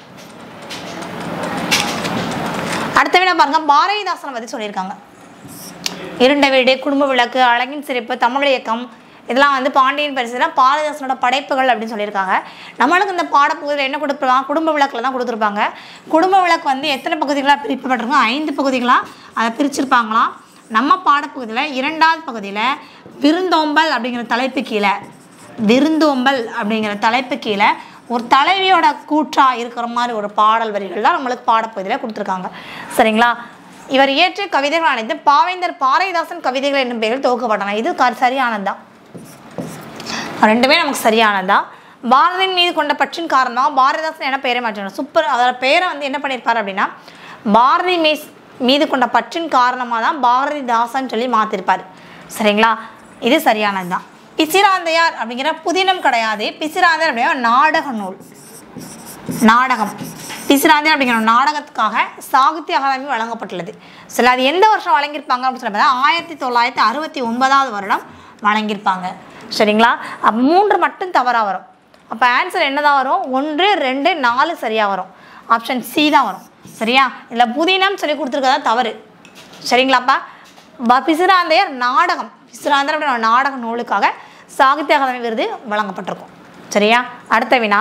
A: அடுத்த வினா பாருங்க பாரதிதாசனை பற்றி சொல்லியிருக்காங்க இருண்ட வீடு குடும்ப விளக்கு அழகின் சிரிப்பு தமிழ் இயக்கம் இதெல்லாம் வந்து பாண்டியன் பரிசுலாம் பாரதிதாசனோட படைப்புகள் அப்படின்னு சொல்லியிருக்காங்க நம்மளுக்கு இந்த பாடப்பகுதியில் என்ன கொடுத்துருப்பாங்க குடும்ப விளக்கில் தான் கொடுத்துருப்பாங்க குடும்ப விளக்கு வந்து எத்தனை பகுதிகளாக பிரிக்கப்பட்டிருக்கும் ஐந்து பகுதிகளாக அதை பிரிச்சிருப்பாங்களாம் நம்ம பாடப்பகுதியில் இரண்டாவது பகுதியில் விருந்தோம்பல் அப்படிங்கிற தலைப்பு கீழே விருந்தோம்பல் அப்படிங்கிற தலைப்பு கீழே ஒரு தலைவியோட கூற்றா இருக்கிற மாதிரி ஒரு பாடல் வரிகள் தான் நம்மளுக்கு பாடப்பகுதியில் கொடுத்துருக்காங்க சரிங்களா இவர் இயற்றிய கவிதைகள் அனைத்து பாவேந்தர் பாரதிதாசன் கவிதைகள் என்னும் பெயரில் துவக்கப்பட்டன இது க- சரியானதுதான் ரெண்டுமே நமக்கு சரியானதா பாரதியின் மீது கொண்ட பற்றின் காரணமாக பாரதிதாசன் என்ன பெயரை மாற்றினார் சூப்பர் அதோட பெயரை வந்து என்ன பண்ணியிருப்பார் அப்படின்னா பாரதி மீஸ் மீது கொண்ட பற்றின் காரணமாக தான் பாரதிதாசன் சொல்லி மாற்றிருப்பார் சரிங்களா இது சரியானது தான் பிசிராந்தையார் அப்படிங்கிற புதினம் கிடையாது பிசிராந்தையார் அப்படிங்கிற நாடக நூல் நாடகம் பிசிராந்தி அப்படிங்கிற ஒரு நாடகத்துக்காக சாகித்ய அகாதமி வழங்கப்பட்டுள்ளது சரி அது எந்த வருஷம் வழங்கியிருப்பாங்க அப்படின்னு சொல்லி பார்த்தா ஆயிரத்தி தொள்ளாயிரத்தி அறுபத்தி ஒன்பதாவது வருடம் வழங்கியிருப்பாங்க சரிங்களா அப்போ மூன்று மட்டும் தவறாக வரும் அப்போ ஆன்சர் என்னதான் வரும் ஒன்று ரெண்டு நாலு சரியாக வரும் ஆப்ஷன் சி தான் வரும் சரியா இதில் புதினம் சொல்லி கொடுத்துருக்கதா தவறு சரிங்களாப்பா ப- பிசிராந்தையர் நாடகம் பிசிராந்தர் அப்படின்ற ஒரு நாடக நூலுக்காக சாகித்ய அகாதமி விருது வழங்கப்பட்டிருக்கும் சரியா அடுத்த வினா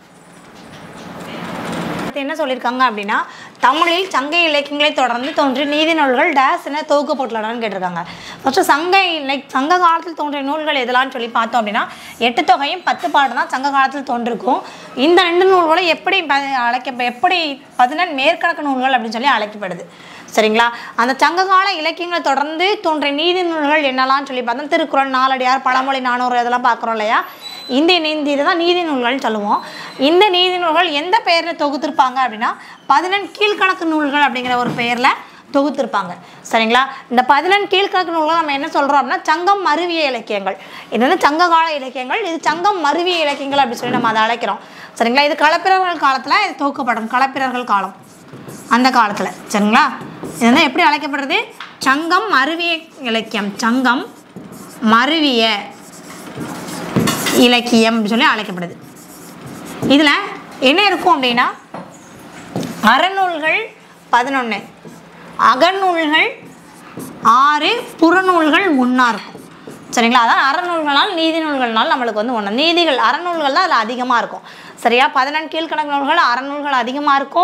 A: அடுத்து என்ன சொல்லியிருக்காங்க அப்படின்னா தமிழில் சங்க இலக்கியங்களை தொடர்ந்து தோன்றிய நீதி நூல்கள் டேஸ் என தொகுக்கப்பட்டுள்ளனன்னு கேட்டிருக்காங்க ஃபஸ்ட்டு சங்க இலை சங்க காலத்தில் தோன்றிய நூல்கள் எதெல்லாம் சொல்லி பார்த்தோம் அப்படின்னா எட்டு தொகையும் பத்து பாட்டு தான் சங்க காலத்தில் தோன்றிருக்கும் இந்த ரெண்டு நூல்களும் எப்படி ப- அழைக்க எப்படி பதினெண் மேற்கணக்கு நூல்கள் அப்படின்னு சொல்லி அழைக்கப்படுது சரிங்களா அந்த சங்ககால இலக்கியங்களை தொடர்ந்து தோன்றிய நீதி நூல்கள் என்னெல்லாம் சொல்லி பார்த்தோம் திருக்குறள் நாலடியார் பழமொழி நானூறு இதெல்லாம் பார்க்குறோம் இல்லையா இந்த நீதி இதை தான் நீதி நூல்கள்னு சொல்லுவோம் இந்த நீதி நூல்கள் எந்த பெயரில் தொகுத்திருப்பாங்க அப்படின்னா பதினெண் கீழ்கணக்கு நூல்கள் அப்படிங்கிற ஒரு பெயரில் தொகுத்திருப்பாங்க சரிங்களா இந்த பதினெண் கீழ்கணக்கு நூல்கள் நம்ம என்ன சொல்கிறோம் அப்படின்னா சங்கம் மருவிய இலக்கியங்கள் இது வந்து சங்ககால இலக்கியங்கள் இது சங்கம் மருவிய இலக்கியங்கள் அப்படின்னு சொல்லி நம்ம அதை அழைக்கிறோம் சரிங்களா இது களப்பிரர்கள் காலத்தில் இது தொகுக்கப்படும் களப்பிரர்கள் காலம் அந்த காலத்தில் சரிங்களா இது வந்து எப்படி அழைக்கப்படுறது சங்கம் மருவிய இலக்கியம் சங்கம் மருவிய இலக்கியம் அப்படின்னு சொல்லி அழைக்கப்படுது இதில் என்ன இருக்கும் அப்படின்னா அறநூல்கள் பதினொன்று அகநூல்கள் ஆறு புறநூல்கள் முன்னா இருக்கும் சரிங்களா அதான் அறநூல்களால் நீதி நூல்கள்னால் நம்மளுக்கு வந்து ஒன்று நீதிகள் அறநூல்கள் தான் அதில் அதிகமாக இருக்கும் சரியா பதினெண்டு கீழ்கணக்கு நூல்கள் அறநூல்கள் அதிகமாக இருக்கும்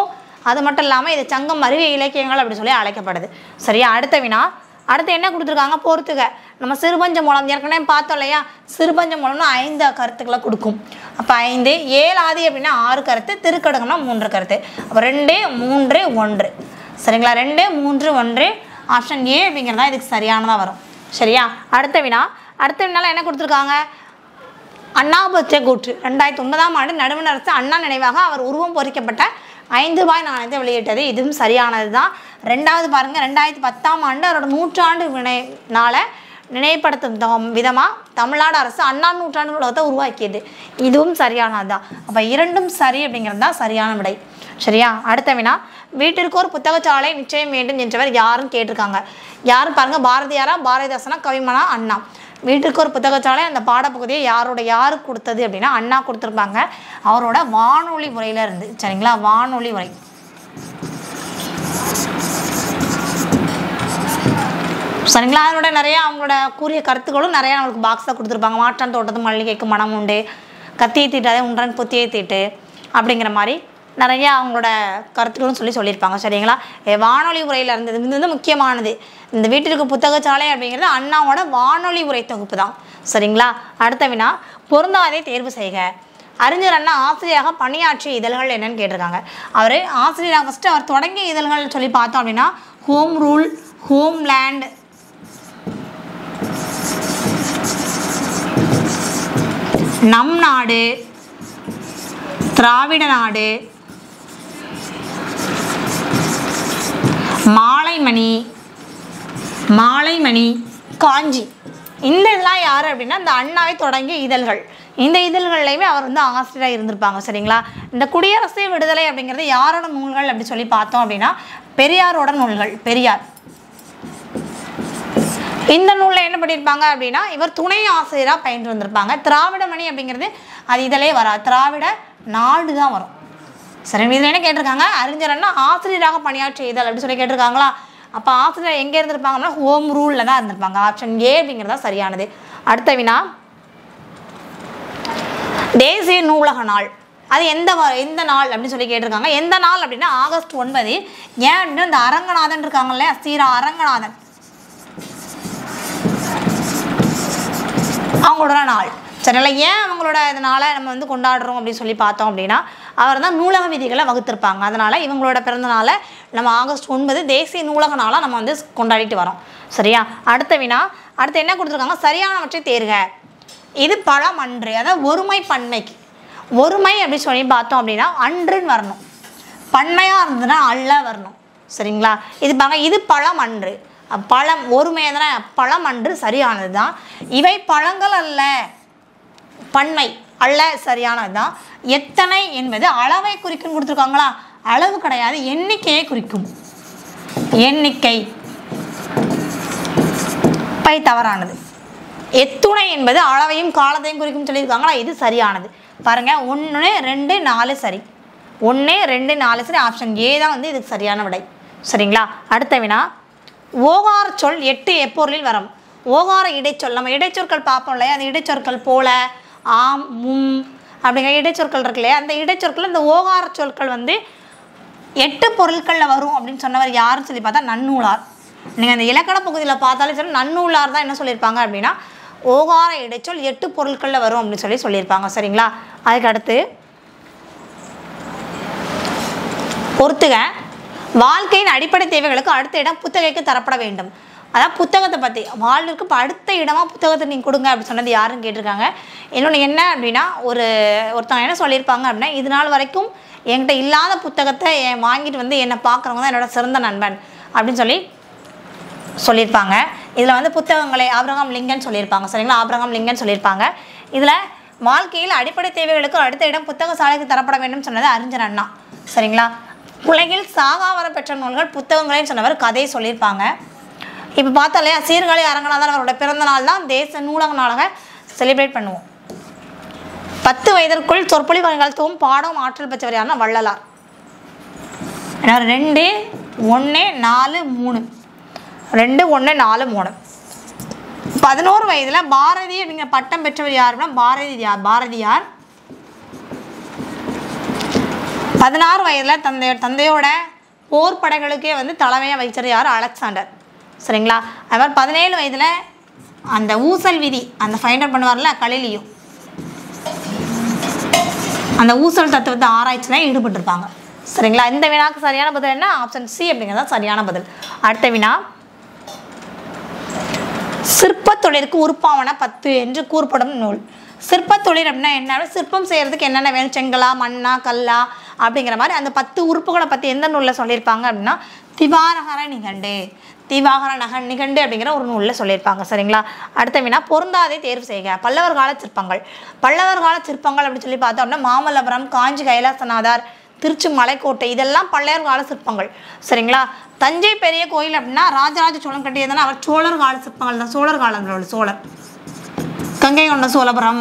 A: அது மட்டும் இல்லாமல் இது சங்கம் அறிவிய இலக்கியங்கள் அப்படி சொல்லி அழைக்கப்படுது சரியா அடுத்த வினா அடுத்து என்ன கொடுத்துருக்காங்க பொறுத்துக நம்ம சிறுபஞ்ச மூலம் ஏற்கனவே பார்த்தோம் இல்லையா சிறுபஞ்ச மூலம்னா ஐந்து கருத்துக்களை கொடுக்கும் அப்போ ஐந்து ஏழாதி அப்படின்னா ஆறு கருத்து திருக்கடகம்னா மூன்று கருத்து அப்போ ரெண்டு மூன்று ஒன்று சரிங்களா ரெண்டு மூன்று ஒன்று ஆப்ஷன் ஏ அப்படிங்கிறதா இதுக்கு சரியானதாக வரும் சரியா அடுத்த வினா அடுத்த வினால என்ன கொடுத்துருக்காங்க அண்ணாபத்திய கூற்று ரெண்டாயிரத்தி ஒன்பதாம் ஆண்டு நடுவண் அரசு அண்ணா நினைவாக அவர் உருவம் பொறிக்கப்பட்ட ஐந்து ரூபாய் நாணயத்தை வெளியிட்டது இதுவும் சரியானது தான் ரெண்டாவது பாருங்க ரெண்டாயிரத்தி பத்தாம் ஆண்டு அவரோட நூற்றாண்டு வினை நாள நினைவுபடுத்தும் தம் விதமாக தமிழ்நாடு அரசு அண்ணா நூற்றாண்டு உலகத்தை உருவாக்கியது இதுவும் சரியானது தான் அப்போ இரண்டும் சரி அப்படிங்கிறது தான் சரியான விடை சரியா அடுத்த வினா வீட்டிற்கு ஒரு புத்தகச்சாலை நிச்சயம் வேண்டும் என்றவர் யாரும் கேட்டிருக்காங்க யாரும் பாருங்க பாரதியாரா பாரதிதாசனா கவிமனா அண்ணா வீட்டுக்கு ஒரு புத்தகச்சாலை அந்த பாடப்பகுதியை யாரோட யாருக்கு கொடுத்தது அப்படின்னா அண்ணா கொடுத்துருப்பாங்க அவரோட வானொலி முறையில் இருந்து சரிங்களா வானொலி முறை சரிங்களா அதோட நிறைய அவங்களோட கூறிய கருத்துக்களும் நிறையா நம்மளுக்கு பாக்ஸில் கொடுத்துருப்பாங்க மாற்றான் தோட்டத்து மல்லிகைக்கு மனம் உண்டு கத்தியை தீட்டாதே உன்றன் புத்தியை தீட்டு அப்படிங்கிற மாதிரி நிறைய அவங்களோட கருத்துக்களும் சொல்லி சொல்லியிருப்பாங்க சரிங்களா எ, வானொலி உரையில் இருந்தது இது வந்து முக்கியமானது இந்த வீட்டிற்கு புத்தகச்சாலை அப்படிங்கிறது அண்ணாவோட வானொலி உரை தொகுப்பு தான் சரிங்களா அடுத்த வினா பொருந்தாதை தேர்வு செய்க அறிஞர் அண்ணா ஆசிரியராக பணியாற்றிய இதழ்கள் என்னன்னு கேட்டிருக்காங்க அவர் ஆசிரியராக ஃபஸ்ட்டு அவர் தொடங்கிய இதழ்கள் சொல்லி பார்த்தோம் அப்படின்னா ஹோம் ரூல் ஹோம் லேண்ட் நம் நாடு திராவிட நாடு மாலைமணி மாலைமணி காஞ்சி இந்த இதெல்லாம் யார் அப்படின்னா இந்த அண்ணாவை தொடங்கிய இதழ்கள் இந்த இதழ்கள்லையுமே அவர் வந்து ஆசிரியராக இருந்திருப்பாங்க சரிங்களா இந்த குடியரசு விடுதலை அப்படிங்கிறது யாரோட நூல்கள் அப்படி சொல்லி பார்த்தோம் அப்படின்னா பெரியாரோட நூல்கள் பெரியார் இந்த நூலில் என்ன பண்ணியிருப்பாங்க அப்படின்னா இவர் துணை ஆசிரியராக பயின்று வந்திருப்பாங்க திராவிட மணி அப்படிங்கிறது அது இதிலே வராது திராவிட நாடு தான் வரும் சரி இதில் என்ன கேட்டிருக்காங்க அறிஞர்னா ஆசிரியராக பணியாற்றிய இதழ் அப்படின்னு சொல்லி கேட்டிருக்காங்களா அப்போ ஆசிரியர் எங்கே இருந்திருப்பாங்கன்னா ஹோம் ரூலில் தான் இருந்திருப்பாங்க ஆப்ஷன் ஏ அப்படிங்கிறது தான் சரியானது அடுத்த வினா தேசிய நூலக நாள் அது எந்த வ- எந்த நாள் அப்படின்னு சொல்லி கேட்டிருக்காங்க எந்த நாள் அப்படின்னா ஆகஸ்ட் ஒன்பது ஏன் அப்படின்னா இந்த அரங்கநாதன் இருக்காங்க இல்லையா சீரா அரங்கநாதன் அவங்களோட நாள் சரிங்களா ஏன் அவங்களோட இதனால் நம்ம வந்து கொண்டாடுறோம் அப்படின்னு சொல்லி பார்த்தோம் அப்படின்னா அவர் தான் நூலக விதிகளை வகுத்திருப்பாங்க அதனால் இவங்களோட பிறந்த நாளை நம்ம ஆகஸ்ட் ஒன்பது தேசிய நூலக நாளாக நம்ம வந்து கொண்டாடிட்டு வரோம் சரியா அடுத்த வினா அடுத்து என்ன கொடுத்துருக்காங்க சரியானவற்றை தேர்க இது பழம் அன்று அதாவது ஒருமை பன்மைக்கு ஒருமை அப்படின்னு சொல்லி பார்த்தோம் அப்படின்னா அன்றுன்னு வரணும் பன்மையாக இருந்ததுன்னா அல்ல வரணும் சரிங்களா இது பாருங்க இது பழம் அன்று அப் பழம் ஒருமை தானே பழம் அன்று சரியானது தான் இவை பழங்கள் அல்ல பன்மை அல்ல சரியானது தான் எத்தனை என்பது அளவை குறிக்கும் கொடுத்துருக்காங்களா அளவு கிடையாது எண்ணிக்கையை குறிக்கும் எண்ணிக்கை பை தவறானது எத்துணை என்பது அளவையும் காலத்தையும் குறிக்கும் சொல்லியிருக்காங்களா இது சரியானது பாருங்க ஒன்று ரெண்டு நாலு சரி ஒன்று ரெண்டு நாலு சரி ஆப்ஷன் ஏ தான் வந்து இதுக்கு சரியான விடை சரிங்களா அடுத்த வினா ஓகார சொல் எட்டு எப்பொருளில் வரும் ஓகார இடைச்சொல் நம்ம இடைச்சொற்கள் பார்ப்போம் இல்லையா அந்த இடைச்சொற்கள் போல ஆம் மும் அப்படிங்கிற இடைச்சொற்கள் இருக்கு இல்லையா அந்த இடைச்சொற்கள் இந்த ஓகார சொற்கள் வந்து எட்டு பொருட்களில் வரும் அப்படின்னு சொன்னவர் யாருன்னு சொல்லி பார்த்தா நன்னூலார் நீங்கள் அந்த இலக்கண பகுதியில் பார்த்தாலே சரி நன்னூலார் தான் என்ன சொல்லியிருப்பாங்க அப்படின்னா ஓகார இடைச்சொல் எட்டு பொருட்களில் வரும் அப்படின்னு சொல்லி சொல்லியிருப்பாங்க சரிங்களா அதுக்கு அடுத்து பொறுத்துக வாழ்க்கையின் அடிப்படை தேவைகளுக்கு அடுத்த இடம் புத்தகைக்கு தரப்பட வேண்டும் அதான் புத்தகத்தை பற்றி வாழ்வுக்கு இப்போ அடுத்த இடமா புத்தகத்தை நீங்கள் கொடுங்க அப்படி சொன்னது யாருன்னு கேட்டிருக்காங்க இன்னொன்று என்ன அப்படின்னா ஒரு ஒருத்தவங்க என்ன சொல்லியிருப்பாங்க அப்படின்னா இது நாள் வரைக்கும் என்கிட்ட இல்லாத புத்தகத்தை என் வாங்கிட்டு வந்து என்னை பார்க்குறவங்க தான் என்னோட சிறந்த நண்பன் அப்படின்னு சொல்லி சொல்லியிருப்பாங்க இதில் வந்து புத்தகங்களை ஆபிரகாம் லிங்கன் சொல்லியிருப்பாங்க சரிங்களா ஆபிரகாம் லிங்கன் சொல்லியிருப்பாங்க இதில் வாழ்க்கையில் அடிப்படை தேவைகளுக்கு அடுத்த இடம் புத்தக சாலைக்கு தரப்பட வேண்டும் சொன்னது அறிஞர் அண்ணா சரிங்களா உலகில் சாகாவரம் பெற்ற நூல்கள் புத்தகங்களையும் சொன்னவர் கதையை சொல்லியிருப்பாங்க இப்போ பார்த்தா இல்லையா சீர்காழி அரங்கநாதன் அவரோட பிறந்த நாள் தான் தேச நூலக நாளாக செலிப்ரேட் பண்ணுவோம் பத்து வயதிற்குள் சொற்பொழிவு நிகழ்த்தவும் பாடம் ஆற்றல் பெற்றவர் யாருன்னா வள்ளலார் ஏன்னா ரெண்டு ஒன்று நாலு மூணு ரெண்டு ஒன்று நாலு மூணு பதினோரு வயதில் பாரதி அப்படிங்கிற பட்டம் பெற்றவர் யாருன்னா பாரதியார் பாரதியார் பதினாறு வயதில் தந்தை தந்தையோட போர் படைகளுக்கே வந்து தலைமையாக வகிச்சது யார் அலெக்சாண்டர் சரிங்களா அது மாதிரி பதினேழு வயதில் அந்த ஊசல் விதி அந்த ஃபைண்ட் அவுட் பண்ணுவார்ல கலிலியோ அந்த ஊசல் தத்துவத்தை ஆராய்ச்சியில் ஈடுபட்டிருப்பாங்க சரிங்களா இந்த வினாக்கு சரியான பதில் என்ன ஆப்ஷன் சி அப்படிங்கிறது தான் சரியான பதில் அடுத்த வினா சிற்பத் தொழிலுக்கு உறுப்பாவன பத்து என்று கூறப்படும் நூல் சிற்பத் தொழில் அப்படின்னா என்ன சிற்பம் செய்யறதுக்கு என்னென்ன வேணும் செங்கலா மண்ணா கல்லா அப்படிங்கிற மாதிரி அந்த பத்து உறுப்புகளை பற்றி எந்த நூலில் சொல்லியிருப்பாங்க அப்படின்னா திவாரகர நிகண்டு திவாகர நக நிகண்டு அப்படிங்கிற ஒரு நூலில் சொல்லியிருப்பாங்க சரிங்களா அடுத்த வினா பொருந்தாதை தேர்வு செய்க பல்லவர் கால சிற்பங்கள் பல்லவர் கால சிற்பங்கள் அப்படின்னு சொல்லி பார்த்தோம் அப்படின்னா மாமல்லபுரம் காஞ்சி கைலாசநாதர் திருச்சி மலைக்கோட்டை இதெல்லாம் பல்லையர் கால சிற்பங்கள் சரிங்களா தஞ்சை பெரிய கோயில் அப்படின்னா ராஜராஜ சோழன் கட்டியதுன்னா அவர் சோழர் கால சிற்பங்கள் தான் சோழர் காலத்தில் உள்ள சோழர் கங்கை கொண்ட சோழபுரம்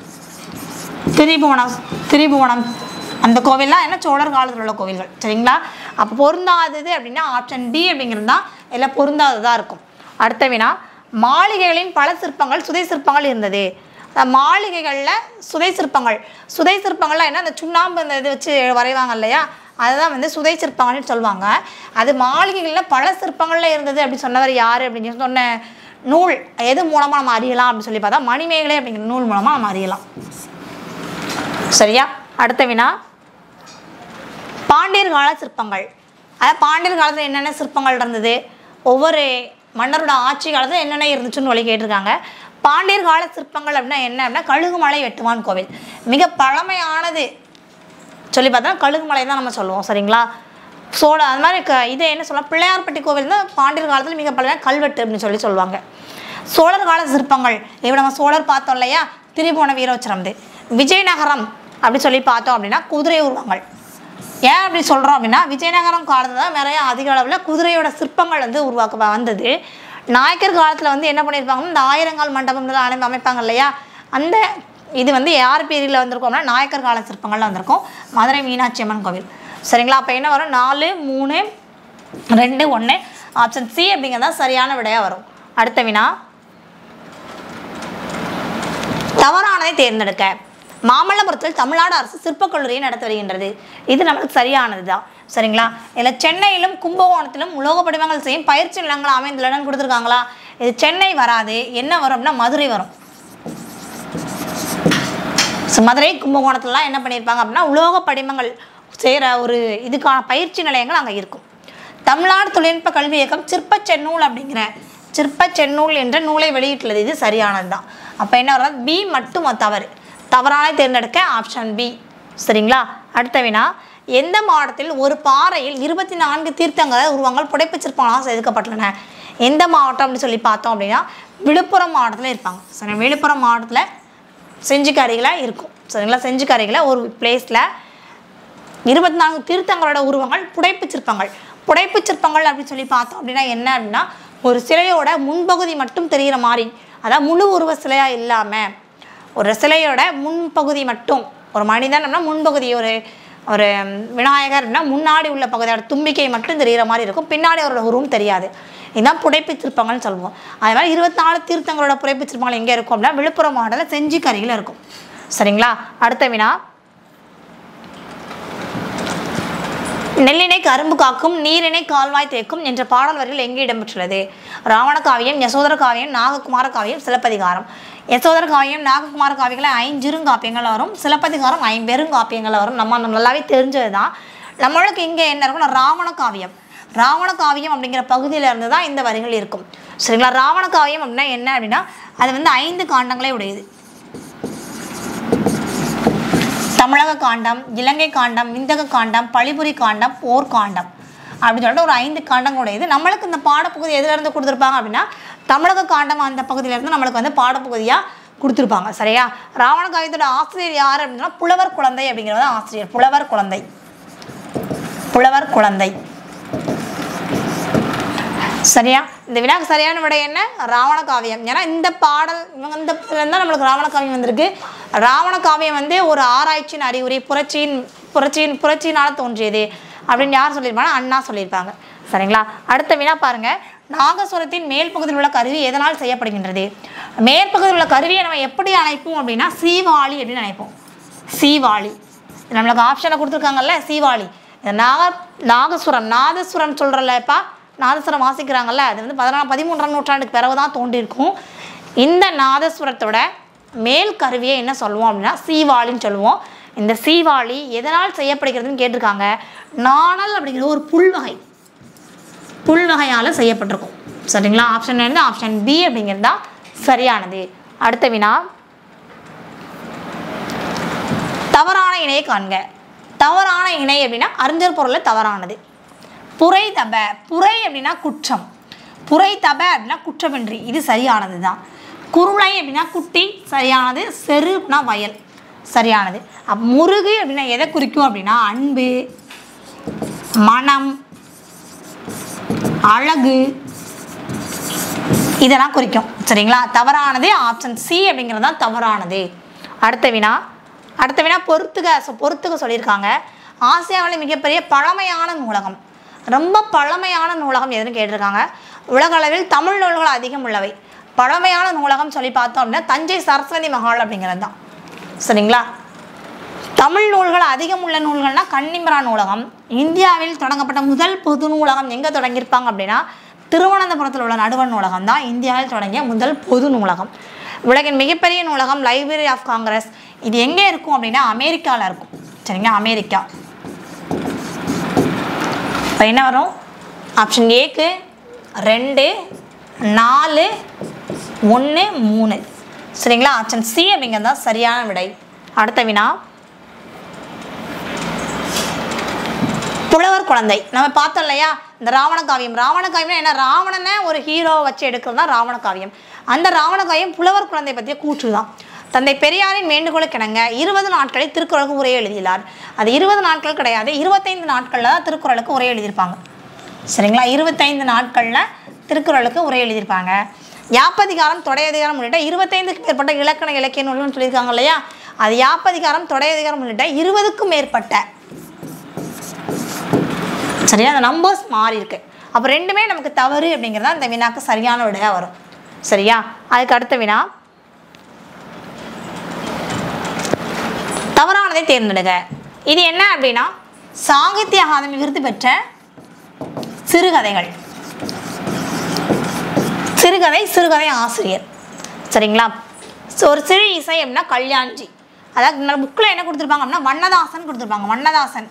A: திரிபுவனம் திரிபுவனம் அந்த கோவில்லாம் என்ன சோழர் காலத்தில் உள்ள கோவில்கள் சரிங்களா அப்போ பொருந்தாதது அப்படின்னா ஆப்ஷன் டி அப்படிங்கிறது தான் எல்லாம் பொருந்தாததாக இருக்கும் அடுத்த வினா மாளிகைகளின் பல சிற்பங்கள் சுதை சிற்பங்கள் இருந்தது அந்த மாளிகைகளில் சுதை சிற்பங்கள் சுதை சிற்பங்கள்லாம் என்ன அந்த சுண்ணாம்பு இந்த இது வச்சு வரைவாங்க இல்லையா அதுதான் வந்து சுதை சிற்பங்கள்னு சொல்லுவாங்க அது மாளிகைகளில் பல சிற்பங்கள்ல இருந்தது அப்படின்னு சொன்னவர் யார் அப்படின்னு சொன்ன நூல் எது மூலமாக நம்ம அறியலாம் அப்படின்னு சொல்லி பார்த்தா மணிமேகலை அப்படிங்கிற நூல் மூலமாக நம்ம அறியலாம் சரியா அடுத்த வினா பாண்டியர் கால சிற்பங்கள் அதாவது பாண்டியர் காலத்தில் என்னென்ன சிற்பங்கள் இருந்தது ஒவ்வொரு மன்னரோட ஆட்சி காலத்தில் என்னென்ன இருந்துச்சுன்னு வழி கேட்டிருக்காங்க பாண்டியர் கால சிற்பங்கள் அப்படின்னா என்ன அப்படின்னா கழுகுமலை வெட்டுவான் கோவில் மிக பழமையானது சொல்லி பார்த்தா கழுகுமலை தான் நம்ம சொல்லுவோம் சரிங்களா சோழ அது மாதிரி க இது என்ன சொல்லலாம் பிள்ளையார்பட்டி கோவில் தான் பாண்டியர் காலத்தில் மிக பழைய கல்வெட்டு அப்படின்னு சொல்லி சொல்லுவாங்க சோழர் கால சிற்பங்கள் இப்போ நம்ம சோழர் பார்த்தோம் இல்லையா திரிபுவன வீரோச்சரம் விஜயநகரம் அப்படி சொல்லி பார்த்தோம் அப்படின்னா குதிரை உருவங்கள் ஏன் அப்படி சொல்கிறோம் அப்படின்னா விஜயநகரம் காலத்தில் தான் நிறைய அதிக அளவில் குதிரையோட சிற்பங்கள் வந்து உருவாக்க வந்தது நாயக்கர் காலத்தில் வந்து என்ன பண்ணியிருப்பாங்கன்னா இந்த ஆயிரங்கால் மண்டபம் இதெல்லாம் அமை- அமைப்பாங்க இல்லையா அந்த இது வந்து யார் பீரியடில் வந்திருக்கோம் அப்படின்னா நாயக்கர் கால சிற்பங்கள்ல வந்திருக்கும் மதுரை மீனாட்சி அம்மன் கோவில் சரிங்களா அப்போ என்ன வரும் நாலு மூணு ரெண்டு ஒன்று ஆப்ஷன் சி அப்படிங்கிறதா சரியான விடையாக வரும் அடுத்த வினா தவறானதை தேர்ந்தெடுக்க மாமல்லபுரத்தில் தமிழ்நாடு அரசு சிற்பக் கல்லூரியை நடத்தி வருகின்றது இது நம்மளுக்கு சரியானது தான் சரிங்களா இதில் சென்னையிலும் கும்பகோணத்திலும் உலோக படிவங்கள் செய்யும் பயிற்சி நிலங்கள் அமைந்துள்ளனன்னு கொடுத்துருக்காங்களா இது சென்னை வராது என்ன வரும் அப்படின்னா மதுரை வரும் ஸோ மதுரை கும்பகோணத்துலலாம் என்ன பண்ணியிருப்பாங்க அப்படின்னா உலோக படிமங்கள் செய்கிற ஒரு இதுக்கான பயிற்சி நிலையங்கள் அங்கே இருக்கும் தமிழ்நாடு தொழில்நுட்ப கல்வி இயக்கம் சிற்ப செந்நூல் அப்படிங்கிற சிற்ப செந்நூல் என்ற நூலை வெளியிட்டுள்ளது இது சரியானது தான் அப்போ என்ன வரும் பி மட்டும் தவறு தவறான தேர்ந்தெடுக்க ஆப்ஷன் பி சரிங்களா அடுத்த வினா எந்த மாவட்டத்தில் ஒரு பாறையில் இருபத்தி நான்கு தீர்த்தங்கர உருவங்கள் புடைப்புச் சிற்பங்களாக செதுக்கப்பட்டுள்ளன எந்த மாவட்டம் அப்படின்னு சொல்லி பார்த்தோம் அப்படின்னா விழுப்புரம் மாவட்டத்தில் இருப்பாங்க சரி விழுப்புரம் மாவட்டத்தில் செஞ்சுக்கு அருகில் இருக்கும் சரிங்களா செஞ்சுக்கு அருகில் ஒரு பிளேஸில் இருபத்தி நான்கு தீர்த்தங்களோட உருவங்கள் புடைப்புச் சிற்பங்கள் புடைப்புச் சிற்பங்கள் அப்படின்னு சொல்லி பார்த்தோம் அப்படின்னா என்ன அப்படின்னா ஒரு சிலையோட முன்பகுதி மட்டும் தெரிகிற மாதிரி அதாவது முழு உருவ சிலையாக இல்லாமல் ஒரு சிலையோட முன்பகுதி மட்டும் ஒரு மனிதன் அப்படின்னா முன்பகுதி ஒரு ஒரு விநாயகர் அப்படின்னா முன்னாடி உள்ள பகுதியோட தும்பிக்கை மட்டும் தெரிகிற மாதிரி இருக்கும் பின்னாடி அவரோட உருவம் தெரியாது இதுதான் புடைப்புச் சிற்பங்கள்னு சொல்லுவோம் அது மாதிரி இருபத்தி நாலு தீர்த்தங்களோட புடைப்புச் சிற்பங்கள் எங்கே இருக்கும் அப்படின்னா விழுப்புரம் மாவட்டத்தில் செஞ்சிக்கு அருகில் இருக்கும் சரிங்களா அடுத்த வினா நெல்லினை கரும்பு காக்கும் நீரினை கால்வாய் தேக்கும் என்ற பாடல் வரிகள் எங்கே இடம்பெற்றுள்ளது ராவண காவியம் யசோதர காவியம் நாககுமார காவியம் சிலப்பதிகாரம் யசோதர காவியம் நாககுமார காவியங்கள் ஐஞ்சிறுங்காப்பியங்கள் வரும் சிலப்பதிகாரம் ஐம்பெருங்காப்பியங்கள் வரும் நம்ம நம்ம நல்லாவே தெரிஞ்சது தான் நம்மளுக்கு இங்கே என்ன இருக்கும்னா ராவண காவியம் ராவண காவியம் அப்படிங்கிற பகுதியில இருந்து தான் இந்த வரிகள் இருக்கும் சரிங்களா ராவண காவியம் அப்படின்னா என்ன அப்படின்னா அது வந்து ஐந்து காண்டங்களே உடையது தமிழக காண்டம் இலங்கை காண்டம் விந்தக காண்டம் பழிபுரி காண்டம் போர் காண்டம் அப்படின்னு சொல்லிட்டு ஒரு ஐந்து காண்டங்கள் உடையது நம்மளுக்கு இந்த பாடப்பகுதி எதுல இருந்து கொடுத்துருப்பாங்க அப்படின்னா தமிழக காண்டம் அந்த பகுதியில இருந்து நம்மளுக்கு வந்து பாடப்பகுதியாக கொடுத்துருப்பாங்க சரியா ராவண காவியத்தோட ஆசிரியர் யார் அப்படின்னா புலவர் குழந்தை அப்படிங்கிறது ஆசிரியர் புலவர் குழந்தை புலவர் குழந்தை சரியா இந்த வினாக்கு சரியான விடை என்ன ராவண காவியம் ஏன்னா இந்த பாடல் இவங்க இந்த தான் நம்மளுக்கு ராவண காவியம் வந்திருக்கு ராவண காவியம் வந்து ஒரு ஆராய்ச்சியின் அறிகுறி புரட்சியின் புரட்சியின் புரட்சியினால் தோன்றியது அப்படின்னு யார் சொல்லியிருப்பாங்கன்னா அண்ணா சொல்லியிருப்பாங்க சரிங்களா அடுத்த வினா பாருங்க நாகஸ்வரத்தின் மேல் பகுதியில் உள்ள கருவி எதனால் செய்யப்படுகின்றது மேற்பகுதியில் உள்ள கருவியை நம்ம எப்படி அழைப்போம் அப்படின்னா சீவாளி அப்படின்னு அழைப்போம் சீவாளி நம்மளுக்கு ஆப்ஷனை கொடுத்துருக்காங்கல்ல சீவாளி இந்த நாக நாகசுரம் நாதசுரம் சொல்கிறல்லப்பா நாதசுரம் வாசிக்கிறாங்கல்ல அது வந்து பதினாலாம் பதிமூன்றாம் நூற்றாண்டுக்கு பிறகு தான் தோன்றியிருக்கும் இந்த நாதசுரத்தோட மேல் கருவியை என்ன சொல்லுவோம் அப்படின்னா சீவாளின்னு சொல்லுவோம் இந்த சீவாளி எதனால் செய்யப்படுகிறதுன்னு கேட்டிருக்காங்க நாணல் அப்படிங்கிற ஒரு புல் வகை புல் வகையால் செய்யப்பட்டிருக்கும் சரிங்களா ஆப்ஷன் வந்து ஆப்ஷன் பி அப்படிங்கிறது தான் சரியானது அடுத்த வினா தவறான இணையை காண்க தவறான இணை அப்படின்னா அறிஞர் பொருளில் தவறானது புரை தப புரை அப்படின்னா குற்றம் புரை தப அப்படின்னா குற்றமின்றி இது சரியானது தான் குருளை அப்படின்னா குட்டி சரியானது செரு அப்படின்னா வயல் சரியானது அப் முருகு அப்படின்னா எதை குறிக்கும் அப்படின்னா அன்பு மனம் அழகு இதெல்லாம் குறிக்கும் சரிங்களா தவறானது ஆப்ஷன் சி அப்படிங்கிறது தான் தவறானது அடுத்த வினா அடுத்த வினா பொறுத்துக சொ- பொறுத்துக சொல்லியிருக்காங்க ஆசியாவில் மிகப்பெரிய பழமையான நூலகம் ரொம்ப பழமையான நூலகம் எதுன்னு கேட்டிருக்காங்க உலக அளவில் தமிழ் நூல்கள் அதிகம் உள்ளவை பழமையான நூலகம் சொல்லி பார்த்தோம் அப்படின்னா தஞ்சை சரஸ்வதி மகால் அப்படிங்கிறது தான் சரிங்களா தமிழ் நூல்கள் அதிகம் உள்ள நூல்கள்னா கன்னிமரா நூலகம் இந்தியாவில் தொடங்கப்பட்ட முதல் பொது நூலகம் எங்கே தொடங்கியிருப்பாங்க அப்படின்னா திருவனந்தபுரத்தில் உள்ள நடுவண் நூலகம் தான் இந்தியாவில் தொடங்கிய முதல் பொது நூலகம் உலகின் மிகப்பெரிய நூலகம் லைப்ரரி ஆஃப் காங்கிரஸ் இது எங்கே இருக்கும் அப்படின்னா அமெரிக்காவில் இருக்கும் சரிங்களா அமெரிக்கா இப்போ என்ன வரும் ஆப்ஷன் ஏக்கு ரெண்டு நாலு ஒன்று மூணு சரிங்களா ஆப்ஷன் சி அப்படிங்கிறது தான் சரியான விடை அடுத்த வினா புலவர் குழந்தை நம்ம பார்த்தோம் இல்லையா இந்த ராவண காவியம் ராவண காவியம்னா என்ன ராவணனை ஒரு ஹீரோவை வச்சு எடுக்கிறது தான் ராவண காவியம் அந்த ராவண காவியம் புலவர் குழந்தை பற்றிய கூற்று தான் தந்தை பெரியாரின் வேண்டுகோளுக்கிணங்க இருபது நாட்களில் திருக்குறளுக்கு உரை எழுதியுள்ளார் அது இருபது நாட்கள் கிடையாது இருபத்தைந்து நாட்களில் தான் திருக்குறளுக்கு உரை எழுதியிருப்பாங்க சரிங்களா இருபத்தைந்து நாட்களில் திருக்குறளுக்கு உரை எழுதியிருப்பாங்க யாப்பதிகாரம் தொடையதிகாரம் உள்ளிட்ட இருபத்தைந்துக்கும் மேற்பட்ட இலக்கண இலக்கிய நூல்கள்னு சொல்லியிருக்காங்க இல்லையா அது யாப்பதிகாரம் தொடையதிகாரம் உள்ளிட்ட இருபதுக்கும் மேற்பட்ட சரியா அந்த நம்பர்ஸ் மாறி இருக்கு அப்போ ரெண்டுமே நமக்கு தவறு அப்படிங்கிறது தான் இந்த வினாக்கு சரியான விடையாக வரும் சரியா அதுக்கு அடுத்த வினா தவறானதை தேர்ந்தெடுக இது என்ன அப்படின்னா சாகித்ய அகாதமி விருது பெற்ற சிறுகதைகள் சிறுகதை சிறுகதை ஆசிரியர் சரிங்களா ஸோ ஒரு சிறு இசை அப்படின்னா கல்யாண்ஜி அதாவது புக்கில் என்ன கொடுத்துருப்பாங்க அப்படின்னா வண்ணதாசன் கொடுத்துருப்பாங்க வண்ணதாசன்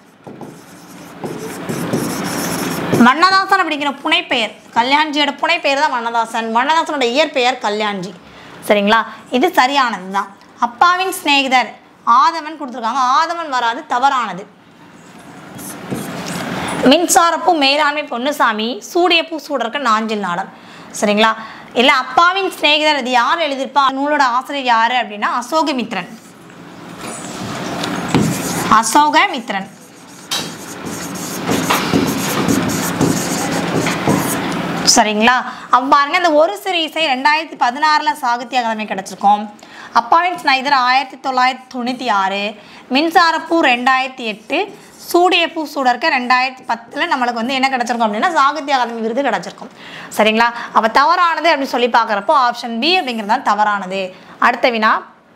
A: வண்ணதாசன் அப்படிங்கிற புனைப்பெயர் கல்யாண்ஜியோட புனைப்பெயர் தான் வண்ணதாசன் வண்ணதாசனோட இயற்பெயர் கல்யாண்ஜி சரிங்களா இது சரியானது தான் அப்பாவின் சிநேகிதர் ஆதவன் கொடுத்துருக்காங்க ஆதவன் வராது தவறானது மின்சாரப்பூ மேலாண்மை பொன்னுசாமி சூடியப்பூ சூடர்க்க நாஞ்சில் நாடன் சரிங்களா இல்லை அப்பாவின் சிநேகிதர் இது யார் எழுதியிருப்பா நூலோட ஆசிரியர் யார் அப்படின்னா அசோகமித்ரன் அசோகமித்ரன் சரிங்களா அப்ப பாருங்க இந்த ஒரு சிறு இசை ரெண்டாயிரத்தி பதினாறில் சாகித்ய அகாதமி கிடச்சிருக்கோம் அப்பாவின் ஸ்னைதர் ஆயிரத்தி தொள்ளாயிரத்தி தொண்ணூற்றி ஆறு மின்சாரப்பூ ரெண்டாயிரத்தி எட்டு சூடியப்பூ சூடர்க்க ரெண்டாயிரத்தி பத்தில் நம்மளுக்கு வந்து என்ன கிடச்சிருக்கும் அப்படின்னா சாகித்ய அகாதமி விருது கிடச்சிருக்கும் சரிங்களா அப்போ தவறானது அப்படின்னு சொல்லி பார்க்குறப்போ ஆப்ஷன் பி அப்படிங்கிறது தான் தவறானது அடுத்த வினா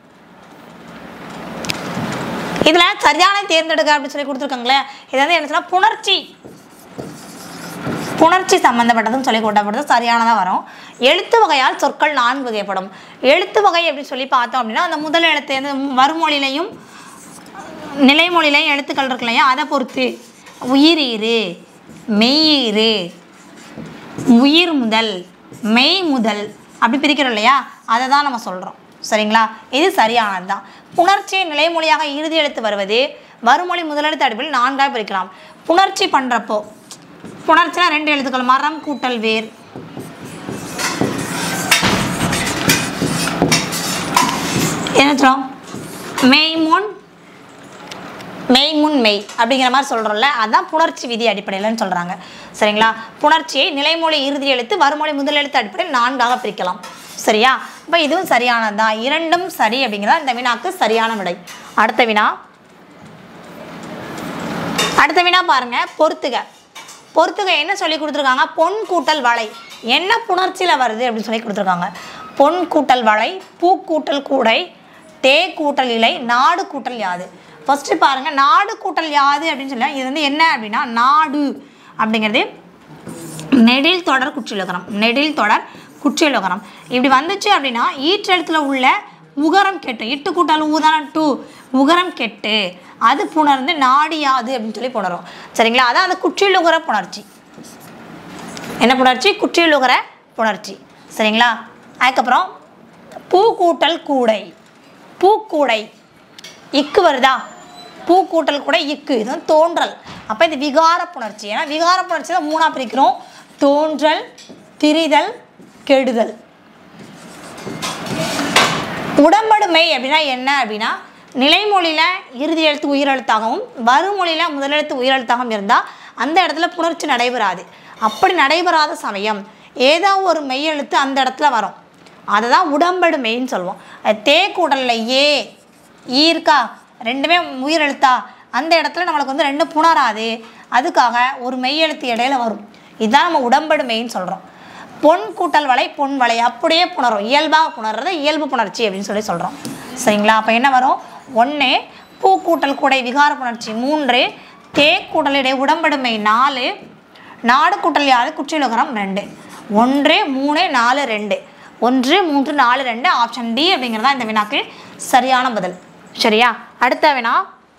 A: இதில் சரியான தேர்ந்தெடுக்க அப்படின்னு சொல்லி கொடுத்துருக்காங்களே இது வந்து என்ன சொன்னால் புணர்ச்சி புணர்ச்சி சம்பந்தப்பட்டதுன்னு சொல்லி கூட்டப்படுறது சரியானதாக வரும் எழுத்து வகையால் சொற்கள் நான்கு வகைப்படும் எழுத்து வகை அப்படின்னு சொல்லி பார்த்தோம் அப்படின்னா அந்த முதல் எழுத்து வந்து மறுமொழியிலையும் நிலைமொழியிலையும் எழுத்துக்கள் இருக்கு இல்லையா அதை பொறுத்து உயிரீறு மெய்யீறு உயிர் முதல் மெய் முதல் அப்படி பிரிக்கிறோம் இல்லையா அதை தான் நம்ம சொல்கிறோம் சரிங்களா இது சரியானது தான் புணர்ச்சியை நிலைமொழியாக இறுதி எழுத்து வருவது மறுமொழி முதலெழுத்து அடிப்பில் நான்காக பிரிக்கலாம் புணர்ச்சி பண்ணுறப்போ புணர்ச்சினா ரெண்டு எழுத்துக்கள் மரம் கூட்டல் வேர் என்ன சொல்றோம் மெய்முன் மெய்முன் மெய் அப்படிங்கிற மாதிரி சொல்கிறோம்ல அதான் புணர்ச்சி விதி அடிப்படையில்னு சொல்கிறாங்க சரிங்களா புணர்ச்சியை நிலைமொழி இறுதி எழுத்து வறுமொழி முதல் எழுத்து அடிப்படையில் நான்காக பிரிக்கலாம் சரியா அப்போ இதுவும் சரியானது தான் இரண்டும் சரி அப்படிங்கிறதா இந்த வினாக்கு சரியான விடை அடுத்த வினா அடுத்த வினா பாருங்க பொறுத்துக பொறுத்துக என்ன சொல்லி கொடுத்துருக்காங்க பொன் கூட்டல் வளை என்ன புணர்ச்சியில் வருது அப்படின்னு சொல்லி கொடுத்துருக்காங்க பொன் கூட்டல் வளை பூ கூட்டல் கூடை தே கூட்டல் இலை நாடு கூட்டல் யாது ஃபஸ்ட்டு பாருங்கள் நாடு கூட்டல் யாது அப்படின்னு சொல்லி இது வந்து என்ன அப்படின்னா நாடு அப்படிங்கிறது நெடில் தொடர் குற்றியலுகரம் நெடில் தொடர் குற்றியலுகரம் இப்படி வந்துச்சு அப்படின்னா ஈற்றெழுத்தில் உள்ள உகரம் கெட்டு இட்டு கூட்டால் ஊதான டூ உகரம் கெட்டு அது புணர்ந்து நாடியாது அப்படின்னு சொல்லி புணரும் சரிங்களா அதான் அந்த குற்றியலுகர புணர்ச்சி என்ன புணர்ச்சி குற்றியலுகர புணர்ச்சி சரிங்களா அதுக்கப்புறம் பூ கூட்டல் கூடை பூக்கூடை இக்கு வருதா பூ கூட்டல் கூட இக்கு இது வந்து தோன்றல் அப்போ இது விகார புணர்ச்சி ஏன்னா விகார புணர்ச்சி தான் மூணாக பிரிக்கிறோம் தோன்றல் திரிதல் கெடுதல் உடம்படுமை அப்படின்னா என்ன அப்படின்னா நிலைமொழியில் இறுதி எழுத்து உயிரெழுத்தாகவும் வருமொழியில் முதலெழுத்து உயிரெழுத்தாகவும் இருந்தால் அந்த இடத்துல புணர்ச்சி நடைபெறாது அப்படி நடைபெறாத சமயம் ஏதோ ஒரு மெய்யெழுத்து அந்த இடத்துல வரும் அதை தான் உடம்படுமைன்னு சொல்லுவோம் அது தே கூடலில் ஏ ஈ இருக்கா ரெண்டுமே உயிரெழுத்தா அந்த இடத்துல நம்மளுக்கு வந்து ரெண்டும் புணராது அதுக்காக ஒரு மெய்யெழுத்து இடையில வரும் இதுதான் நம்ம உடம்படுமைன்னு சொல்கிறோம் பொன் கூட்டல் வலை பொன் வலை அப்படியே புணரும் இயல்பாக புணர்றது இயல்பு புணர்ச்சி அப்படின்னு சொல்லி சொல்கிறோம் சரிங்களா அப்போ என்ன வரும் ஒன்று பூ கூட்டல் கூடை விகார புணர்ச்சி மூன்று தே கூட்டலிடை உடம்படுமை நாலு நாடு கூட்டல் யாது குற்றியலுகரம் ரெண்டு ஒன்று மூணு நாலு ரெண்டு ஒன்று மூன்று நாலு ரெண்டு ஆப்ஷன் டி அப்படிங்கிறதா இந்த வினாக்கு சரியான பதில் சரியா அடுத்த வினா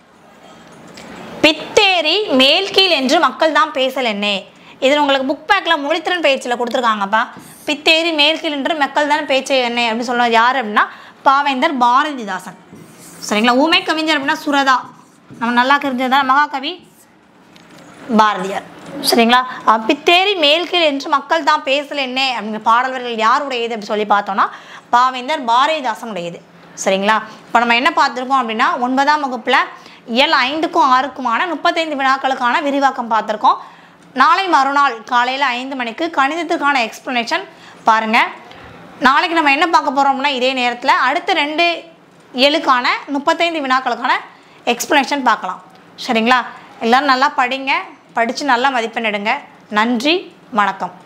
A: பித்தேரி மேல்கீழ் என்று மக்கள் தான் பேசல் என்னே இதில் உங்களுக்கு புக் பேக்கில் மொழித்திறன் பயிற்சியில் கொடுத்துருக்காங்கப்பா பித்தேரி மேல்கீழ் என்று மக்கள் தான் பேச்சு என்ன அப்படின்னு சொல்லுவது யார் அப்படின்னா பாவேந்தர் பாரதிதாசன் சரிங்களா ஊமை கவிஞர் அப்படின்னா சுரதா நம்ம நல்லா தெரிஞ்சதுதான் மகாகவி பாரதியார் சரிங்களா அஹ் பித்தேரி மேல்கீழ் என்று மக்கள் தான் பேசல என்ன அப்படிங்கிற பாடல்கள் யாருடையது அப்படி சொல்லி பார்த்தோம்னா பாவேந்தர் பாரதிதாசன் உடையது சரிங்களா இப்போ நம்ம என்ன பார்த்துருக்கோம் அப்படின்னா ஒன்பதாம் வகுப்பில் இயல் ஐந்துக்கும் ஆறுக்குமான முப்பத்தைந்து வினாக்களுக்கான விரிவாக்கம் பார்த்துருக்கோம் நாளை மறுநாள் காலையில் ஐந்து மணிக்கு கணிதத்துக்கான எக்ஸ்ப்ளனேஷன் பாருங்கள் நாளைக்கு நம்ம என்ன பார்க்க போகிறோம்னா இதே நேரத்தில் அடுத்த ரெண்டு ஏழுக்கான முப்பத்தைந்து வினாக்களுக்கான எக்ஸ்ப்ளனேஷன் பார்க்கலாம் சரிங்களா எல்லோரும் நல்லா படிங்க படித்து நல்லா மதிப்பெண் எடுங்க நன்றி வணக்கம்